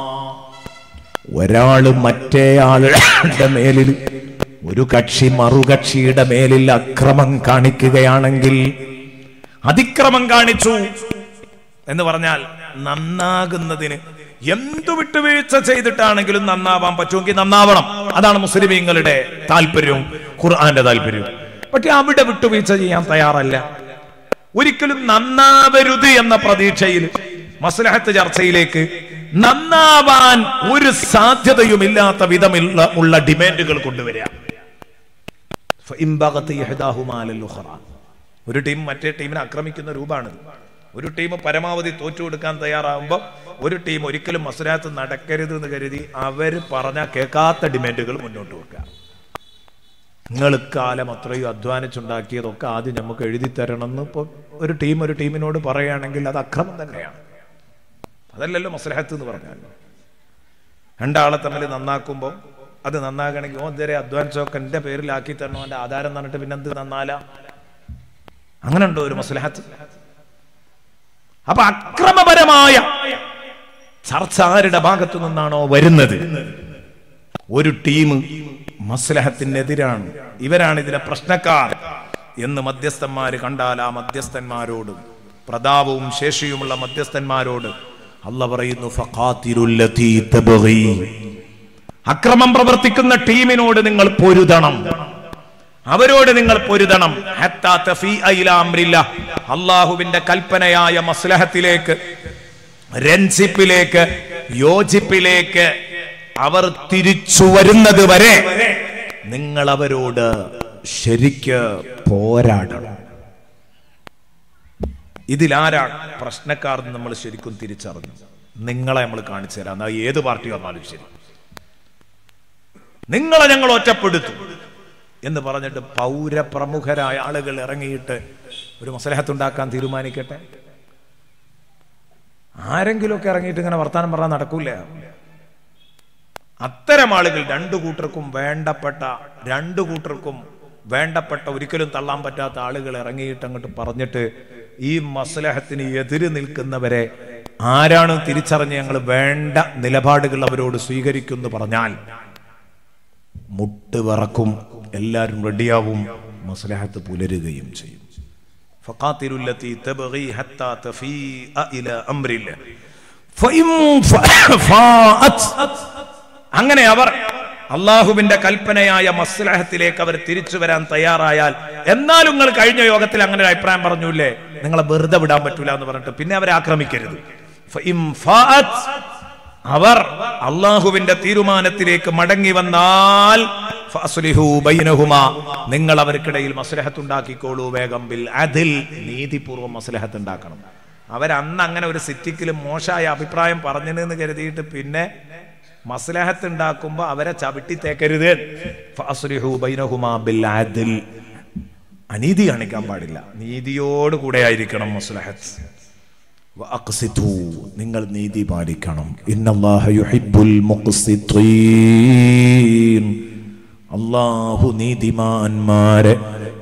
ഒരാള് മറ്റേ ആളുടെ മേലിൽ ഒരു കക്ഷി മറുകക്ഷിയുടെ മേലിൽ അക്രമം കാണിക്കുകയാണെങ്കിൽ അതിക്രമം കാണിച്ചു എന്ന് പറഞ്ഞാൽ നന്നാകുന്നതിന് എന്തു വിട്ടുവീഴ്ച ചെയ്തിട്ടാണെങ്കിലും നന്നാവാൻ പറ്റുമെങ്കിൽ നന്നാവണം അതാണ് മുസ്ലിമീങ്ങളുടെ താല്പര്യവും ഖുർആന്റെ താല്പര്യവും പക്ഷെ അവിടെ വിട്ടുവീഴ്ച ചെയ്യാൻ തയ്യാറല്ല ഒരിക്കലും നന്നാവരുത് എന്ന പ്രതീക്ഷയിൽ മസ്ലഹത്ത് ചർച്ചയിലേക്ക് നന്നാവാൻ ഒരു സാധ്യതയുമില്ലാത്ത വിധമുള്ള ഉള്ള ഡിമാൻഡുകൾ കൊണ്ടുവരിക ഫഇൻബഗത്ത് ഇഹ്ദാഹുമാ അലൽ ഉഖ്റ. ഒരു ടീം മറ്റേ ടീമിനെ ആക്രമിക്കുന്ന രൂപമാണ് ഒരു ടീം പരമാവധി തോറ്റു കൊടുക്കാൻ തയ്യാറാകുമ്പോൾ ഒരു ടീം ഒരിക്കലും മസുരാത്ത് നടക്കരുത് എന്ന് കരുതി അവർ പറഞ്ഞ കേൾക്കാത്ത ഡിമാൻഡുകൾ മുന്നോട്ട് വെക്കുക നിങ്ങൾ കാലം അത്രയും അധ്വാനിച്ചുണ്ടാക്കിയതൊക്കെ ആദ്യം നമുക്ക് എഴുതി തരണം എന്ന് ഇപ്പോൾ ഒരു ടീം ഒരു ടീമിനോട് പറയുകയാണെങ്കിൽ അത് അക്രമം തന്നെയാണ് അതല്ലല്ലോ മസ്ലഹത്ത് എന്ന് പറഞ്ഞാൽ രണ്ടാളെ തമ്മിൽ നന്നാക്കുമ്പോൾ അത് നന്നാകണമെങ്കിൽ ഓ ഇതുവരെ അധ്വാനിച്ചൊക്കെ എൻ്റെ പേരിലാക്കി തരണം എൻ്റെ ആധാരം എന്ന് പറഞ്ഞിട്ട് പിന്നെ എന്ത് നന്നാല അങ്ങനെ ഉണ്ടോ ഒരു മസ്ലഹത്ത് അപ്പൊ അക്രമപരമായ ചർച്ച ആരുടെ ഭാഗത്തു നിന്നാണോ വരുന്നത് ഒരു ടീം മസ്ലഹത്തിനെതിരാണ് ഇവരാണ് ഇതിലെ പ്രശ്നക്കാർ എന്ന് മധ്യസ്ഥന്മാര് കണ്ടാൽ ആ മധ്യസ്ഥന്മാരോട് പ്രതാപവും ശേഷിയുമുള്ള മധ്യസ്ഥന്മാരോട് അല്ല പറയുന്നു ഫഖാതിരുല്ലതീ തബ്ഗി. അക്രമം പ്രവർത്തിക്കുന്ന ടീമിനോട് നിങ്ങൾ പൊരുതണം അവരോട് നിങ്ങൾ പൊരുതണം ഹത്താ തഫീഅ ഇലാ അംരില്ലാ. അള്ളാഹുവിന്റെ കൽപ്പനയായ മസ്ലഹത്തിലേക്ക് രഞ്ജിപ്പിലേക്ക് യോജിപ്പിലേക്ക് അവർ തിരിച്ചു വരുന്നത് വരെ നിങ്ങൾ അവരോട് ശരിക്ക് പോരാടണം ഇതിലാരാണ് പ്രശ്നക്കാർ എന്ന് നമ്മൾ ശരിക്കും തിരിച്ചറിഞ്ഞു നിങ്ങളെ നമ്മൾ കാണിച്ചു തരാം എന്നാ ഏത് പാർട്ടി വന്നാലും ശരി നിങ്ങളെ ഞങ്ങൾ ഒറ്റപ്പെടുത്തും എന്ന് പറഞ്ഞിട്ട് പൗരപ്രമുഖരായ ആളുകൾ ഇറങ്ങിയിട്ട് ഒരു മസലഹത്തുണ്ടാക്കാൻ തീരുമാനിക്കട്ടെ ആരെങ്കിലുമൊക്കെ ഇറങ്ങിയിട്ട് ഇങ്ങനെ വർത്താനം പറഞ്ഞാൽ നടക്കൂല അത്തരം ആളുകൾ രണ്ടു കൂട്ടർക്കും വേണ്ടപ്പെട്ട രണ്ടു കൂട്ടർക്കും വേണ്ടപ്പെട്ട ഒരിക്കലും തള്ളാൻ പറ്റാത്ത ആളുകൾ ഇറങ്ങിയിട്ട് അങ്ങോട്ട് പറഞ്ഞിട്ട് ഈ മസ്ലഹത്തിന് എതിര് നിൽക്കുന്നവരെ ആരാണ് തിരിച്ചറിഞ്ഞ് ഞങ്ങൾ വേണ്ട നിലപാടുകൾ അവരോട് സ്വീകരിക്കുമെന്ന് പറഞ്ഞാൽ മുട്ട് വിറക്കും എല്ലാവരും റെഡിയാവും മസ്ലഹത്ത് പുലരുകയും ചെയ്യും فقاتلوا التي تبغي حتى تفيء إلى أمر الله فإن فاءت അങ്ങനെ അവർ അള്ളാഹുവിന്റെ കൽപ്പനയായ മസ്ലഹത്തിലേക്ക് അവർ തിരിച്ചു വരാൻ തയ്യാറായാൽ എന്നാലും നിങ്ങൾ കഴിഞ്ഞ യോഗത്തിൽ അങ്ങനെ ഒരു അഭിപ്രായം പറഞ്ഞൂല്ലേ നിങ്ങളെ വെറുതെ വിടാൻ പറ്റൂല എന്ന് പറഞ്ഞിട്ട് പിന്നെ അവരെ ആക്രമിക്കരുത് ഫഇൻ ഫാഅത് അവർ അള്ളാഹുവിന്റെ തീരുമാനത്തിലേക്ക് മടങ്ങി വന്നാൽ ഫഅസ്ലിഹു ബൈനഹുമാ നിങ്ങൾ അവർക്കിടയിൽ മസ്ലഹത്ത് ഉണ്ടാക്കിക്കോളൂ വേഗം ബിൽ അതിൽ നീതിപൂർവ്വം മസ്ലഹത്ത് ഉണ്ടാക്കണം അവരന്ന് അങ്ങനെ ഒരു സിറ്റിക്കിൽ മോശമായ അഭിപ്രായം പറഞ്ഞെന്ന് കരുതിയിട്ട് പിന്നെ മസ്ലഹത്ത് ഉണ്ടാക്കുമ്പോൾ അവരെ ചവിട്ടി തേക്കരുത് ഫഅസ്ലിഹു ബൈനഹുമാ ബിൽ അതിൽ അനീതി കാണിക്കാൻ പാടില്ല നീതിയോട് കൂടെ ആയിരിക്കണം മസ്ലഹത്ത് വഅഖ്സിതു നിങ്ങൾ നീതി പാലിക്കണം ഇന്നല്ലാഹ യുഹിബ്ബുൽ മുഖ്സിത്തീൻ അല്ലാഹു നീതിമാന്മാരെ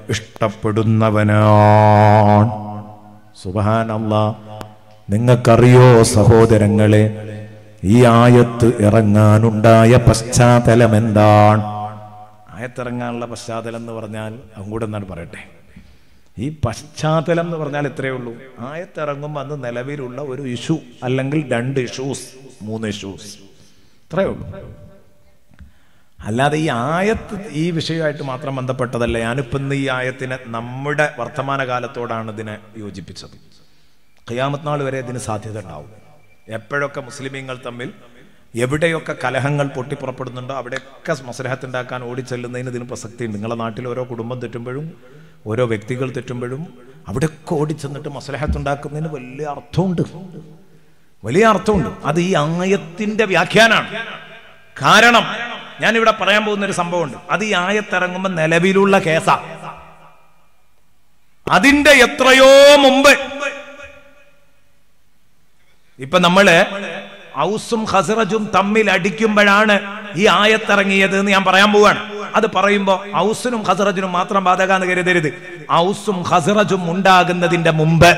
ഇഷ്ടപ്പെടുന്നവനാണ് സുബ്ഹാനല്ലാ നിങ്ങൾക്കറിയോ സഹോദരങ്ങളെ ഈ ആയത്ത് ഇറങ്ങാനുണ്ടായ പശ്ചാത്തലം എന്താണ് ആയത്തിറങ്ങാനുള്ള പശ്ചാത്തലം എന്ന് പറഞ്ഞാൽ അങ്ങോട്ട് എന്നാണ് പറയട്ടെ ഈ പശ്ചാത്തലം എന്ന് പറഞ്ഞാൽ ഇത്രയേ ഉള്ളൂ ആയത്തിറങ്ങുമ്പോൾ അന്ന് നിലവിലുള്ള ഒരു ഇഷ്യൂ അല്ലെങ്കിൽ രണ്ട് ഇഷ്യൂസ് മൂന്ന് ഇഷ്യൂസ് ഇത്രയേ ഉള്ളൂ അല്ലാതെ ഈ ആയത്ത് ഈ വിഷയമായിട്ട് മാത്രം ബന്ധപ്പെട്ടതല്ല ഞാനിപ്പോൾ ഇന്ന് ഈ ആയത്തിനെ നമ്മുടെ വർത്തമാനകാലത്തോടാണ് ഇതിനെ യോജിപ്പിച്ചത് ഖിയാമത്ത് നാൾ വരെ ഇതിന് സാധ്യത ഉണ്ടാവും എപ്പോഴൊക്കെ മുസ്ലിമീങ്ങൾ തമ്മിൽ എവിടെയൊക്കെ കലഹങ്ങൾ പൊട്ടിപ്പുറപ്പെടുന്നുണ്ടോ അവിടെയൊക്കെ മസലഹത്ത് ഉണ്ടാക്കാൻ ഓടിച്ചെല്ലുന്നതിന് ഇതിന് പ്രസക്തിയുണ്ട് നിങ്ങളുടെ നാട്ടിൽ ഓരോ കുടുംബം തെറ്റുമ്പോഴും ഓരോ വ്യക്തികൾ തെറ്റുമ്പോഴും അവിടെയൊക്കെ ഓടിച്ചെന്നിട്ട് മസലഹത്തുണ്ടാക്കുന്നതിന് വലിയ അർത്ഥമുണ്ട് വലിയ അർത്ഥമുണ്ട് അത് ഈ ആയത്തിന്റെ വ്യാഖ്യാനാണ് കാരണം ഞാൻ ഇവിടെ പറയാൻ പോകുന്ന ഒരു സംഭവമുണ്ട് അത് ഈ ആയത്തിറങ്ങുമ്പോൾ നിലവിലുള്ള കേസാ അതിന്റെ എത്രയോ മുമ്പ് ഇപ്പൊ നമ്മള് ഔസും ഹസറജും തമ്മിൽ അടിക്കുമ്പോഴാണ് ഈ ആയത്തിറങ്ങിയത് എന്ന് ഞാൻ പറയാൻ പോവാണ് അത് പറയുമ്പോ ഔസിനും ഹസറജിനും മാത്രം ബാധകാന്ന് കരുതരുത് ഔസും ഹസറജും ഉണ്ടാകുന്നതിന്റെ മുമ്പ്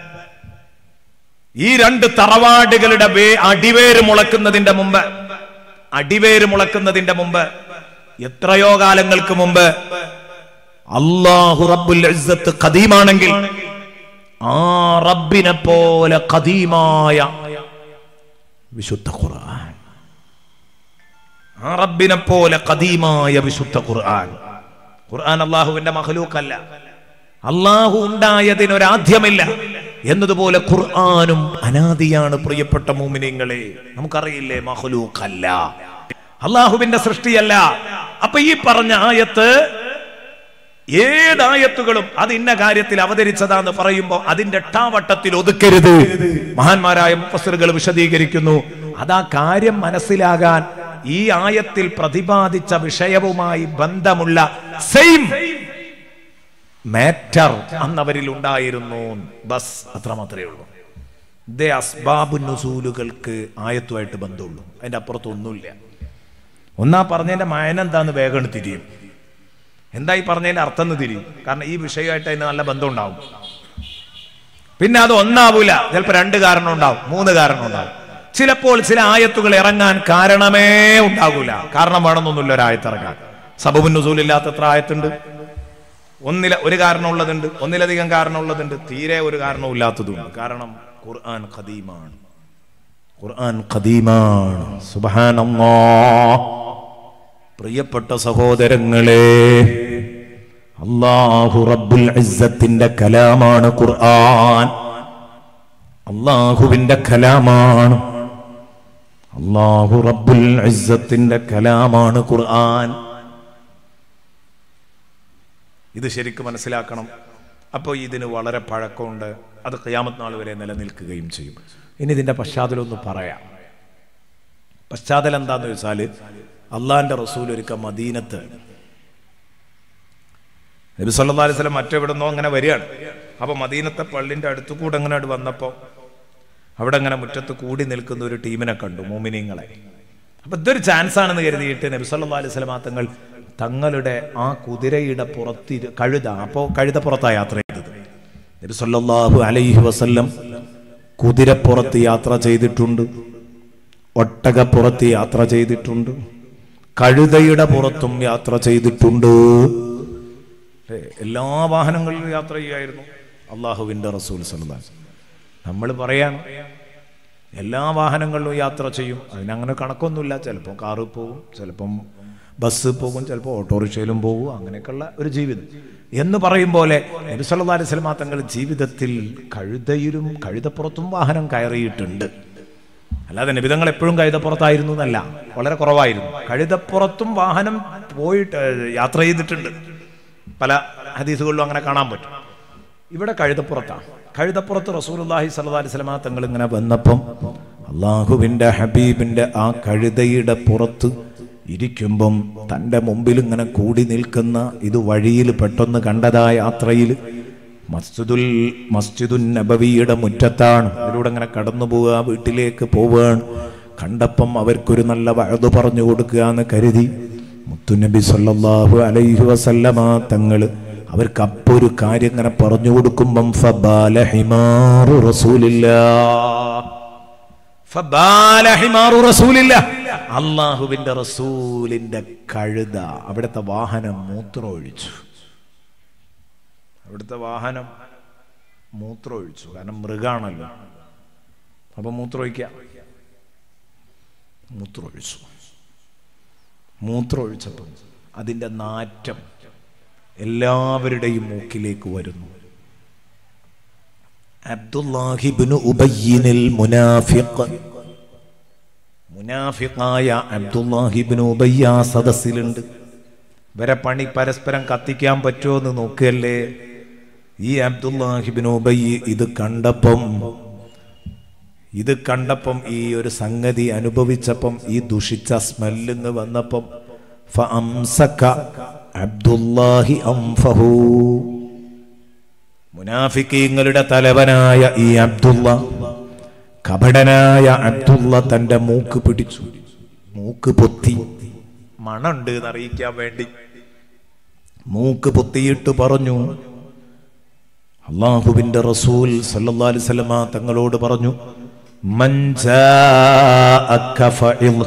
ഈ രണ്ട് തറവാടുകളുടെ വേ അടിവേര് മുളക്കുന്നതിന്റെ മുമ്പ് അടിവേര് മുളക്കുന്നതിന്റെ മുമ്പ് എത്രയോ കാലങ്ങൾക്ക് മുമ്പ് അള്ളാഹു റബ്ബുൽ ഇസ്സത്ത് ഖദീമാണെങ്കിൽ ആ റബ്ബിനെ പോലെ ഖദീമായ വിശുദ്ധ ഖുർആൻ ആ റബ്ബിനെ പോലെ ഖദീമായ വിശുദ്ധ ഖുർആൻ ഖുർആൻ അള്ളാഹുവിന്റെ മഹലൂക്കല്ല അള്ളാഹു ഉണ്ടായതിന് ഒരാദ്യമില്ല എന്നതുപോലെ ഖുർആാനും അനാദിയാണ് പ്രിയപ്പെട്ട മൂമിനിങ്ങളെ നമുക്കറിയില്ലേ മഹലൂക്കല്ല അള്ളാഹുവിന്റെ സൃഷ്ടിയല്ല അപ്പൊ ഈ പറഞ്ഞ ആയത്ത് ഏതായത്തുകളും അത് ഇന്ന കാര്യത്തിൽ അവതരിച്ചതാന്ന് പറയുമ്പോ അതിന്റെ എട്ടാവട്ടത്തിൽ ഒതുക്കരുത് മഹാന്മാരായ മുഫസറുകൾ വിശദീകരിക്കുന്നു അതാ കാര്യം മനസ്സിലാകാൻ ഈ ആയത്തിൽ പ്രതിപാദിച്ച വിഷയവുമായി ബന്ധമുള്ള സെയിം മാറ്റർ അന്നവരിൽ ഉണ്ടായിരുന്നു ബസ് അത്ര മാത്രമേ ഉള്ളൂ ഇതേ അസ്ബാബു നുസൂലുകൾക്ക് ആയത്തുമായിട്ട് ബന്ധമുള്ളൂ അതിന്റെ അപ്പുറത്ത് ഒന്നുമില്ല ഒന്നാ പറഞ്ഞതിന്റെ മായന എന്താന്ന് വേഗം തിരിയും എന്താ ഈ പറഞ്ഞതിന്റെ അർത്ഥം എന്ന് തിരിയും കാരണം ഈ വിഷയമായിട്ട് അതിന് നല്ല ബന്ധം ഉണ്ടാവും പിന്നെ അത് ഒന്നാവൂല ചിലപ്പോൾ രണ്ട് കാരണം ഉണ്ടാവും മൂന്ന് കാരണം ഉണ്ടാവും ചിലപ്പോൾ ചില ആയത്തുകൾ ഇറങ്ങാൻ കാരണമേ ഉണ്ടാകൂല കാരണം വേണമെന്നൊന്നുമില്ല ഒരു ആയത്ത് ഇറങ്ങാൻ സബബുൻ നുസൂലില്ലാത്ത എത്ര ആയത്തുണ്ട് ഒന്നില ഒരു കാരണമുള്ളതുണ്ട് ഒന്നിലധികം കാരണമുള്ളതുണ്ട് തീരെ ഒരു കാരണവുമില്ലാത്തതുണ്ട് കാരണം ഖുർആൻ ഖദീമാണ് ഖുർആൻ ഖദീമാണ് സുബ്ഹാനല്ലാ പ്രിയപ്പെട്ട സഹോദരങ്ങളെ അള്ളാഹു റബ്ബുൽ ഇസ്സത്തിന്റെ കലാമാണ് ഖുർആൻ അള്ളാഹുവിന്റെ കലാമാണ് അള്ളാഹു റബ്ബുൽ ഇസ്സത്തിന്റെ കലാമാണ് ഖുർആൻ ഇത് ശരിക്കും മനസ്സിലാക്കണം അപ്പോൾ ഇതിന് വളരെ പഴക്കമുണ്ട് അത് ഖിയാമത്ത് നാൾ വരെ നിലനിൽക്കുകയും ചെയ്യും ഇനി ഇതിന്റെ പശ്ചാത്തലം ഒന്ന് പറയാം പശ്ചാത്തലം എന്താന്ന് വെച്ചാൽ അള്ളാഹിന്റെ റസൂൽ ഒരുക്ക മദീനത്ത് നബി സല്ലല്ലാഹു അലൈഹി വസല്ലം മറ്റെവിടുന്നോ അങ്ങനെ വരികയാണ് അപ്പൊ മദീനത്തെ പള്ളിന്റെ അടുത്തു കൂടെ അങ്ങനെ അങ്ങോട്ട് വന്നപ്പോ അവിടെ അങ്ങനെ മുറ്റത്ത് കൂടി നിൽക്കുന്ന ഒരു ടീമിനെ കണ്ടു മോമിനിങ്ങളെ അപ്പൊ ഇതൊരു ചാൻസ് ആണെന്ന് കരുതിയിട്ട് നബി സല്ലല്ലാഹു അലൈഹി വസല്ലം തങ്ങൾ തങ്ങളുടെ ആ കുതിരയുടെ പുറത്തി കഴുത അപ്പോൾ കഴുതപ്പുറത്താണ് യാത്ര ചെയ്തത് നബി സല്ലല്ലാഹു അലൈഹി വസല്ലം കുതിരപ്പുറത്ത് യാത്ര ചെയ്തിട്ടുണ്ട് ഒട്ടകപ്പുറത്ത് യാത്ര ചെയ്തിട്ടുണ്ട് കഴുതയുടെ പുറത്തും യാത്ര ചെയ്തിട്ടുണ്ട് ഏ, എല്ലാ വാഹനങ്ങളിലും യാത്ര ചെയ്യായിരുന്നു അള്ളാഹുവിൻ്റെ റസൂൽ സല്ലല്ലാഹു അലൈഹി വസല്ലം. നമ്മൾ പറയാണ് എല്ലാ വാഹനങ്ങളിലും യാത്ര ചെയ്യും അതിനങ്ങനെ കണക്കൊന്നുമില്ല ചിലപ്പോൾ കാറിൽ പോകും ചിലപ്പം ബസ് പോകും ചിലപ്പോൾ ഓട്ടോറിക്ഷയിലും പോകും അങ്ങനെയൊക്കെയുള്ള ഒരു ജീവിതം എന്ന് പറയും പോലെ നബി സല്ലല്ലാഹു അലൈഹി വസല്ലം തങ്ങൾ ജീവിതത്തിൽ കഴുതയിലും കഴുതപ്പുറത്തും വാഹനം കയറിയിട്ടുണ്ട് അല്ലാതെ നിബിതങ്ങൾ എപ്പോഴും കഴുതപ്പുറത്തായിരുന്നു എന്നല്ല വളരെ കുറവായിരുന്നു കഴുതപ്പുറത്തും വാഹനം പോയിട്ട് ഏഹ്, യാത്ര ചെയ്തിട്ടുണ്ട് പല ഹദീസുകളിലും അങ്ങനെ കാണാൻ പറ്റും ഇവിടെ കഴുതപ്പുറത്താണ് കഴുതപ്പുറത്ത് റസൂലുള്ളാഹി സ്വല്ലല്ലാഹി അലൈഹി വസല്ലം തങ്ങൾ ഇങ്ങനെ വന്നപ്പം അള്ളാഹുവിന്റെ ഹബീബിന്റെ ആ കഴുതയുടെ പുറത്ത് ഇരിക്കുമ്പം തൻ്റെ മുമ്പിൽ ഇങ്ങനെ കൂടി നിൽക്കുന്ന ഇത് വഴിയിൽ പെട്ടെന്ന് കണ്ടതാ യാത്രയിൽ മസ്ജിദുൽ മസ്ജിദുൻ നബവിയുടെ മുറ്റത്താണ് ഇതിലൂടെ ഇങ്ങനെ കടന്നു പോവുക വീട്ടിലേക്ക് പോവുകയാണ് കണ്ടപ്പം അവർക്കൊരു നല്ല വഴുതു പറഞ്ഞു കൊടുക്കുക എന്ന് കരുതി മുത്തുനബി സല്ലല്ലാഹു അലൈഹി വസല്ലമ തങ്ങള് അവർക്ക് അപ്പൊ ഒരു കാര്യം ഇങ്ങനെ പറഞ്ഞു കൊടുക്കുമ്പം ഫബാല ഹിമാറു റസൂലില്ലാ ഫബാല ഹിമാറു റസൂലില്ല അള്ളാഹുവിന്റെ റസൂലിന്റെ കഴുത അവിടുത്തെ വാഹനം മൂത്രമൊഴിച്ചു അവിടുത്തെ വാഹനം മൂത്രമൊഴിച്ചു കാരണം മൃഗാണല്ലോ അപ്പൊ മൂത്രമൊഴിക്ക മൂത്രമൊഴിച്ചു മൂത്രമൊഴിച്ചപ്പോൾ അതിന്റെ നാറ്റം എല്ലാവരുടെയും മൂക്കിലേക്ക് വരുന്നു അബ്ദുല്ലാഹിബ്നു ഉബയ്യിനിൽ മുനാഫിഖ് മുനാഫിഖായ അബ്ദുല്ലാഹിബ്നു ഉബയ്യ ആ സദസ്സിലുണ്ട് ഇവരെ പണി പരസ്പരം കത്തിക്കാൻ പറ്റുമോ എന്ന് നോക്കുകയല്ലേ ഈ അബ്ദുല്ലാഹിബിൻ ഉബൈ ഇത് കണ്ടപ്പം ഇത് കണ്ടപ്പം ഈ ഒരു സംഗതി അനുഭവിച്ചപ്പം ഈ ദുഷിച്ച സ്മെല്ലിന്ന് വന്നപ്പം ഫഅംസക അബ്ദുല്ലാഹി അംഫഹു മുനാഫിക്കീങ്ങളുടെ തലവനായ ഈ അബ്ദുള്ള കപടനായ അബ്ദുള്ള തന്റെ മൂക്ക് പിടിച്ചു മൂക്ക് പൊത്തി മണുണ്ട് എന്നറിയിക്കാൻ വേണ്ടി മൂക്ക് പൊത്തിയിട്ട് പറഞ്ഞു അള്ളാഹുവിന്റെ റസൂൽ സല്ലല്ലാഹു അലൈഹി വസല്ലമ തങ്ങളോട് പറഞ്ഞു മൻ ജാഅക ഫഇള്.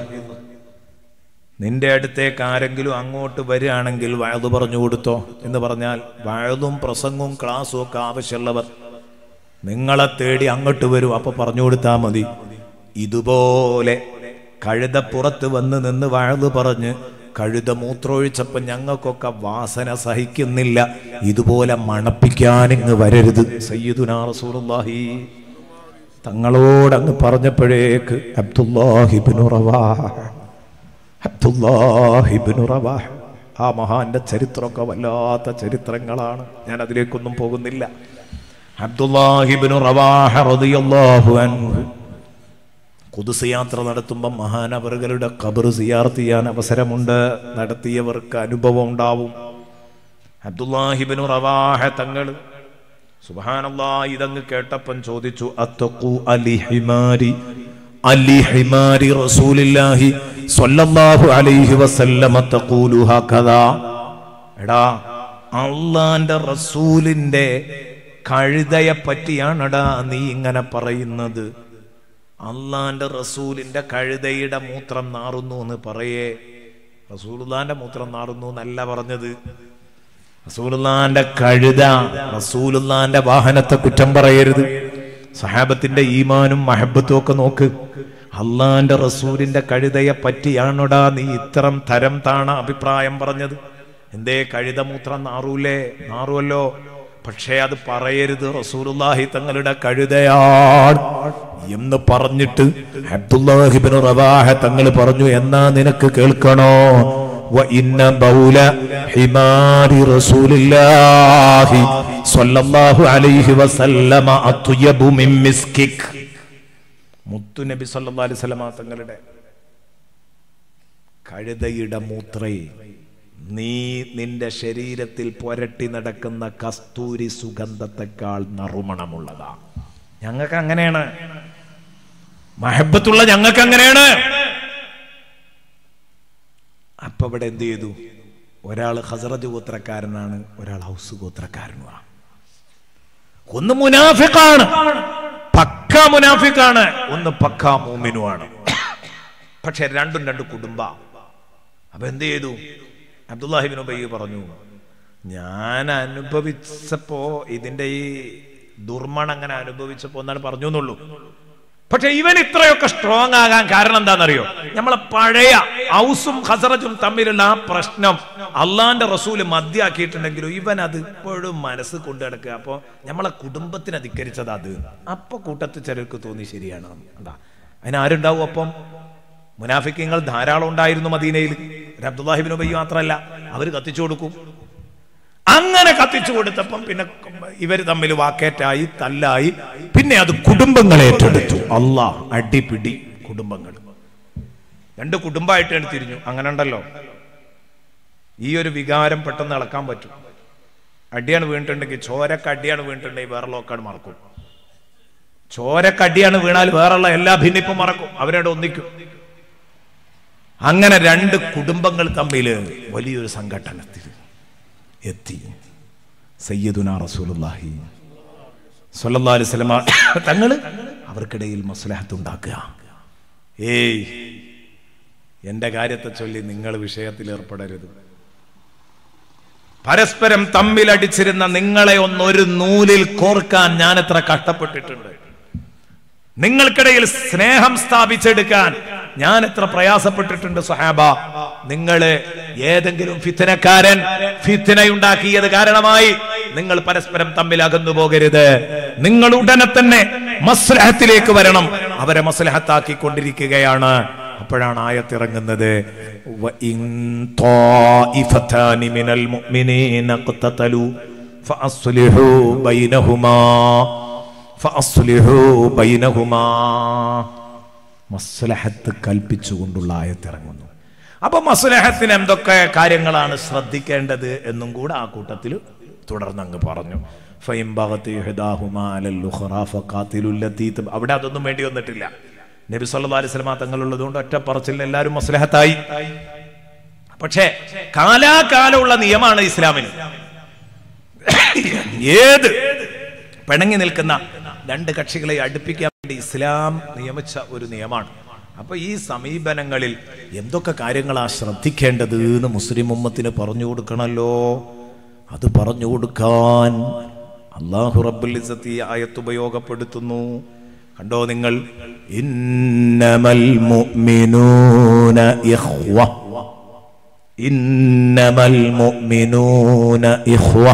നിന്റെ അടുത്തേക്ക് ആരെങ്കിലും അങ്ങോട്ട് വരികയാണെങ്കിൽ വയത് പറഞ്ഞു കൊടുത്തോ എന്ന് പറഞ്ഞാൽ വയതും പ്രസംഗവും ക്ലാസ്സും ഒക്കെ ആവശ്യമുള്ളവർ നിങ്ങളെ തേടി അങ്ങോട്ട് വരും അപ്പൊ പറഞ്ഞു കൊടുത്താൽ മതി ഇതുപോലെ കഴുതപ്പുറത്ത് വന്ന് നിന്ന് വഴുത് പറഞ്ഞ് കഴുത മൂത്രമൊഴിച്ചപ്പോ ഞങ്ങൾക്കൊക്കെ വാസന സഹിക്കുന്നില്ല ഇതുപോലെ മണപ്പിക്കാനിങ്ങ് വരരുത് സയ്യിദുനാ റസൂലുള്ളാഹി തങ്ങളോടങ്ങ് പറഞ്ഞപ്പോഴേക്ക് അബ്ദുല്ലാഹിബിനു റവാഹ് അബ്ദുല്ലാഹിബിനു റവാഹ് ആ മഹാന്റെ ചരിത്രമൊക്കെ വല്ലാത്ത ചരിത്രങ്ങളാണ് ഞാൻ അതിലേക്കൊന്നും പോകുന്നില്ല അബ്ദുല്ലാഹിബിനു റവാഹ റളിയല്ലാഹു അൻഹു കുതിസ് യാത്ര നടത്തുമ്പോൾ മഹാനവറുകളുടെ ഖബർ സിയാർത്ത് ചെയ്യാൻ അവസരമുണ്ട് നടത്തിയവർക്ക് അനുഭവം ഉണ്ടാവും അബ്ദുല്ലാഹിബിനു റവാഹ തങ്ങൾ സുബാനല്ലാ ഇതങ്ങ് കേട്ടപ്പം ചോദിച്ചു അത്തഖു അലി ഹിമാരി അലി ഹിമാരി റസൂലില്ലാഹി സ്വല്ലല്ലാഹു അലൈഹി വസല്ലമ തഖൂലു ഹകദാ എടാ അള്ളാന്റെ റസൂലിന്റെ കഴുതയെ പറ്റിയാണെടാ നീ ഇങ്ങനെ പറയുന്നത് അള്ളാന്റെ റസൂലിന്റെ കഴുതയുടെ മൂത്രം നാറുന്നു എന്ന് പറയേ റസൂലുള്ളാന്റെ മൂത്രം നാറുന്നു എന്നല്ല പറഞ്ഞത് റസൂലുള്ളാന്റെ കഴുത റസൂലുള്ളാന്റെ വാഹനത്തെ കുറ്റം പറയരുത് സഹാബത്തിന്റെ ഈമാനും മഹബത്തും ഒക്കെ നോക്ക് അള്ളാന്റെ റസൂലിന്റെ കഴുതയെ പറ്റിയാണോടാ നീ ഇത്തരം തരം താണ അഭിപ്രായം പറഞ്ഞത് എന്തേ കഴുതമൂത്രം നാറൂലേ നാറുമല്ലോ പക്ഷേ അത് പറയരുത് റസൂലുള്ളാഹി തങ്ങളുടെ കഴുതയാണ് എന്ന് പറഞ്ഞിട്ട് അബ്ദുല്ലാഹിബിൻ റവാഹ തങ്ങൾ പറഞ്ഞു എന്നാ നിനക്ക് കേൾക്കണോ وإن بول حمار رسول الله صلى الله عليه وسلم أطيب من مسكك മുത്തു നബി സല്ലല്ലാഹു അലൈഹി വസല്ലമ തങ്ങളുടെ കഴുതയുടെ മൂത്രേ നീ നിന്റെ ശരീരത്തിൽ പുരട്ടി നടക്കുന്ന കസ്തൂരി സുഗന്ധത്തെക്കാൾ നറുമണമുള്ളതാ ഞങ്ങൾക്ക് അങ്ങനെയാണ് മഹബത്തുള്ള ഞങ്ങൾക്ക് അങ്ങനെയാണ് അപ്പൊ ഇവിടെ എന്ത് ചെയ്തു ഒരാൾ ഹസറജ് ഗോത്രക്കാരനാണ് ഒരാൾ ഹൗസ് ഗോത്രക്കാരനുമാണ് ഒന്ന് മുനാഫിക്കാണ് പക്ക മുനാഫിക്കാണ് ഒന്ന് പക്ക മൂമിനുമാണ് പക്ഷെ രണ്ടും രണ്ട് കുടുംബ അപ്പൊ എന്ത് ചെയ്തു അബ്ദുല്ലാഹിബിൻ ഉബൈ പറഞ്ഞു ഞാൻ അനുഭവിച്ചപ്പോ ഇതിന്റെ ഈ ദുർമണം അങ്ങനെ അനുഭവിച്ചപ്പോ എന്നാണ് പറഞ്ഞു എന്നുള്ളൂ പക്ഷെ ഇവൻ ഇത്രയൊക്കെ സ്ട്രോങ് ആകാൻ കാരണം എന്താണെന്നറിയോ നമ്മളെ പഴയ ഔസും ഹസറജും തമ്മിലുള്ള ആ പ്രശ്നം അള്ളാന്റെ റസൂല് മദ്യാക്കിയിട്ടുണ്ടെങ്കിലും ഇവൻ അത് ഇപ്പോഴും മനസ്സ് കൊണ്ടു നടക്കുക അപ്പൊ നമ്മളെ കുടുംബത്തിന് അധികരിച്ചത് അത് അപ്പൊ കൂട്ടത്തിൽ ചിലർക്ക് തോന്നി ശരിയാണ് എന്താ അതിന് ആരുണ്ടാവും അപ്പം മുനാഫിക്കങ്ങൾ ധാരാളം ഉണ്ടായിരുന്നു മദീനയിൽ ഒരു അബ്ദുല്ലാഹിബിൻ ഉബൈ മാത്രമല്ല അവർ കത്തിച്ചു കൊടുക്കും അങ്ങനെ കത്തിച്ചു കൊടുത്തപ്പം പിന്നെ ഇവര് തമ്മിൽ വാക്കേറ്റായി തല്ലായി പിന്നെ അത് കുടുംബങ്ങൾ ഏറ്റെടുത്തു അല്ലാ അടിപിടി കുടുംബങ്ങൾ രണ്ട് കുടുംബമായിട്ടാണ് തിരിഞ്ഞു അങ്ങനെ ഉണ്ടല്ലോ ഈ ഒരു വികാരം പെട്ടെന്ന് ഇളക്കാൻ പറ്റും അടിയാണ് വീണിട്ടുണ്ടെങ്കിൽ ചോരക്ക് അടിയാണ് വീണിട്ടുണ്ടെങ്കിൽ വേറെ ലോക്കാണ് മറക്കും ചോരക്ക് അടിയാണ് വീണാൽ വേറെയുള്ള എല്ലാ ഭിന്നിപ്പും മറക്കും അവരോട് ഒന്നിക്കും അങ്ങനെ രണ്ട് കുടുംബങ്ങൾ തമ്മിൽ വലിയൊരു സംഘട്ടനത്തിൽ എത്തി സയ്യദുന റസൂലുള്ളാഹി സ്വല്ലല്ലാഹു അലൈഹി വസല്ലമ തങ്ങള് അവർക്കിടയിൽ മസ്ലഹത്ത് ഉണ്ടാക്കുക ഏയ് എന്റെ കാര്യത്തെ ചൊല്ലി നിങ്ങൾ വിഷയത്തിൽ ഏർപ്പെടരുത് പരസ്പരം തമ്മിലടിച്ചിരുന്ന നിങ്ങളെ ഒന്നൊരു നൂലിൽ കോർക്കാൻ ഞാൻ എത്ര കഷ്ടപ്പെട്ടിട്ടുണ്ട് നിങ്ങൾക്കിടയിൽ സ്നേഹം സ്ഥാപിച്ചെടുക്കാൻ ഞാൻ എത്ര പ്രയാസപ്പെട്ടിട്ടുണ്ട് സഹാബ നിങ്ങള് ഏതെങ്കിലും ഫിത്തനക്കാരൻ ഫിത്തനയുണ്ടാക്കിയത് കാരണമായി നിങ്ങൾ പരസ്പരം തമ്മിൽ അകന്നു പോകരുത് നിങ്ങൾ ഉടനെ തന്നെ മസ്ലഹത്തിലേക്ക് വരണം അവരെ മസ്ലഹത്താക്കിക്കൊണ്ടിരിക്കുകയാണ് അപ്പോഴാണ് ആയത്തിറങ്ങുന്നത് وَإِن طَائِفَتَانِ مِنَ الْمُؤْمِنِينَ اقْتَتَلُوا فَأَصْلِحُوا بَيْنَهُمَا فَأَصْلِحُوا بَيْنَهُمَا മസ്ലഹത്ത് കൽപ്പിച്ചുകൊണ്ടുള്ള ആയത്തിറങ്ങുന്നു അപ്പൊ മസ്ലഹത്തിന് എന്തൊക്കെ കാര്യങ്ങളാണ് ശ്രദ്ധിക്കേണ്ടത് എന്നും കൂടെ ആ കൂട്ടത്തിൽ തുടർന്ന് അങ്ങ് പറഞ്ഞു ഫൈം ഭഗത്ത് ഇഹ്ദാഹുമാ അലൽ ഉഖ്റാ ഫഖാതിലുൽ ലത്തീ തബ്. അവിടെ അതൊന്നും വേണ്ടി വന്നിട്ടില്ല നബി സല്ലല്ലാഹു അലൈഹി വസല്ലമ തങ്ങളുള്ളത് കൊണ്ട് ഒറ്റ പറച്ചിലിന് എല്ലാവരും മസ്ലഹത്തായി പക്ഷേ കാലാകാലമുള്ള നിയമമാണ് ഇസ്ലാമിന് ഏത് പിണങ്ങി നിൽക്കുന്ന രണ്ട് കക്ഷികളെ അടുപ്പിക്കാൻ വേണ്ടി ഇസ്ലാം നിയമിച്ച ഒരു നിയമമാണ് അപ്പൊ ഈ സമീപനങ്ങളിൽ എന്തൊക്കെ കാര്യങ്ങളാ ശ്രദ്ധിക്കേണ്ടത് എന്ന് മുസ്ലിം ഉമ്മത്തിന് പറഞ്ഞു കൊടുക്കണമല്ലോ അത് പറഞ്ഞു കൊടുക്കാൻ അള്ളാഹു റബ്ബുൽ ഇസ്സത്ത് ഈ ആയത്ത് ഉപയോഗപ്പെടുത്തുന്നു കണ്ടോ നിങ്ങൾ ഇന്നമൽ മുഅ്മിനൂന ഇഖ്വ ഇന്നമൽ മുഅ്മിനൂന ഇഖ്വ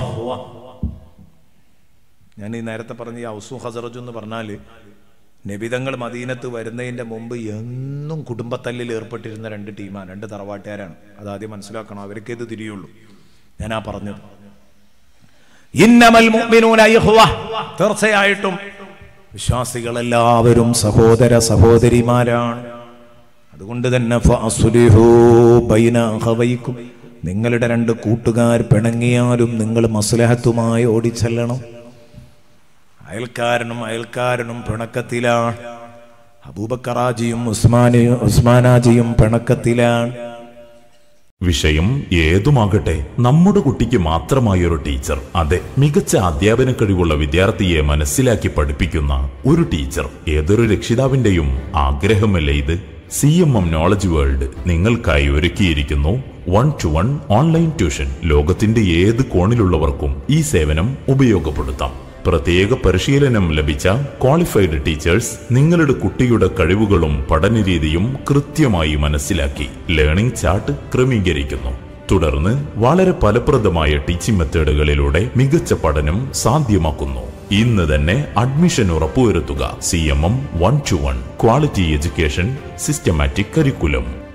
ഞാൻ ഈ നേരത്തെ പറഞ്ഞ ഈ ഔസു ഹസറജു എന്ന് പറഞ്ഞാൽ നബിതങ്ങൾ മദീനത്ത് വരുന്നതിന്റെ മുമ്പ് എന്നും കുടുംബത്തല്ലിൽ ഏർപ്പെട്ടിരുന്ന രണ്ട് ടീമാണ് രണ്ട് തറവാട്ടുകാരാണ് അതാദ്യം മനസ്സിലാക്കണം അവർക്ക് ഇത് തിരിയുള്ളൂ ഞാൻ ആ പറഞ്ഞത് ഇന്നമൽ മുഅ്മിനൂന ഇഖ്വ. തീർച്ചയായിട്ടും വിശ്വാസികളെല്ലാവരും സഹോദര സഹോദരിമാരാണ് അതുകൊണ്ട് തന്നെ ഫഅസ്ലിഹൂ ബൈന അഖവൈക്കും. നിങ്ങളുടെ രണ്ട് കൂട്ടുകാർ പിണങ്ങിയാലും നിങ്ങൾ മസ്ലഹത്തുമായി ഓടിച്ചെല്ലണം അയൽക്കാരനും അയൽക്കാരനും പിണക്കത്തിലാണ് അബൂബക്കറാജിയും ഉസ്മാനിയും ഉസ്മാനാജിയും പിണക്കത്തിലാണ് വിഷയം ഏതുമാകട്ടെ നമ്മുടെ കുട്ടിക്ക് മാത്രമായ ഒരു ടീച്ചർ അതെ മികച്ച അധ്യാപന കഴിവുള്ള വിദ്യാർത്ഥിയെ മനസ്സിലാക്കി പഠിപ്പിക്കുന്ന ഒരു ടീച്ചർ ഏതൊരു രക്ഷിതാവിന്റെയും ആഗ്രഹമല്ലേ ഇത് C M M knowledge world നിങ്ങൾക്കായി ഒരുക്കിയിരിക്കുന്നു one two one online tuition ലോകത്തിന്റെ ഏത് കോണിലുള്ളവർക്കും ഈ സേവനം ഉപയോഗപ്പെടുത്താം പ്രത്യേക പരിശീലനം ലഭിച്ച ക്വാളിഫൈഡ് ടീച്ചേഴ്സ് നിങ്ങളുടെ കുട്ടിയുടെ കഴിവുകളും പഠനരീതിയും കൃത്യമായി മനസ്സിലാക്കി ലേണിംഗ് ചാർട്ട് ക്രമീകരിക്കുന്നു തുടർന്ന് വളരെ ഫലപ്രദമായ ടീച്ചിങ് മെത്തേഡുകളിലൂടെ മികച്ച പഠനം സാധ്യമാക്കുന്നു ഇന്ന് തന്നെ അഡ്മിഷൻ ഉറപ്പുവരുത്തുക C M M one two one quality education systematic curriculum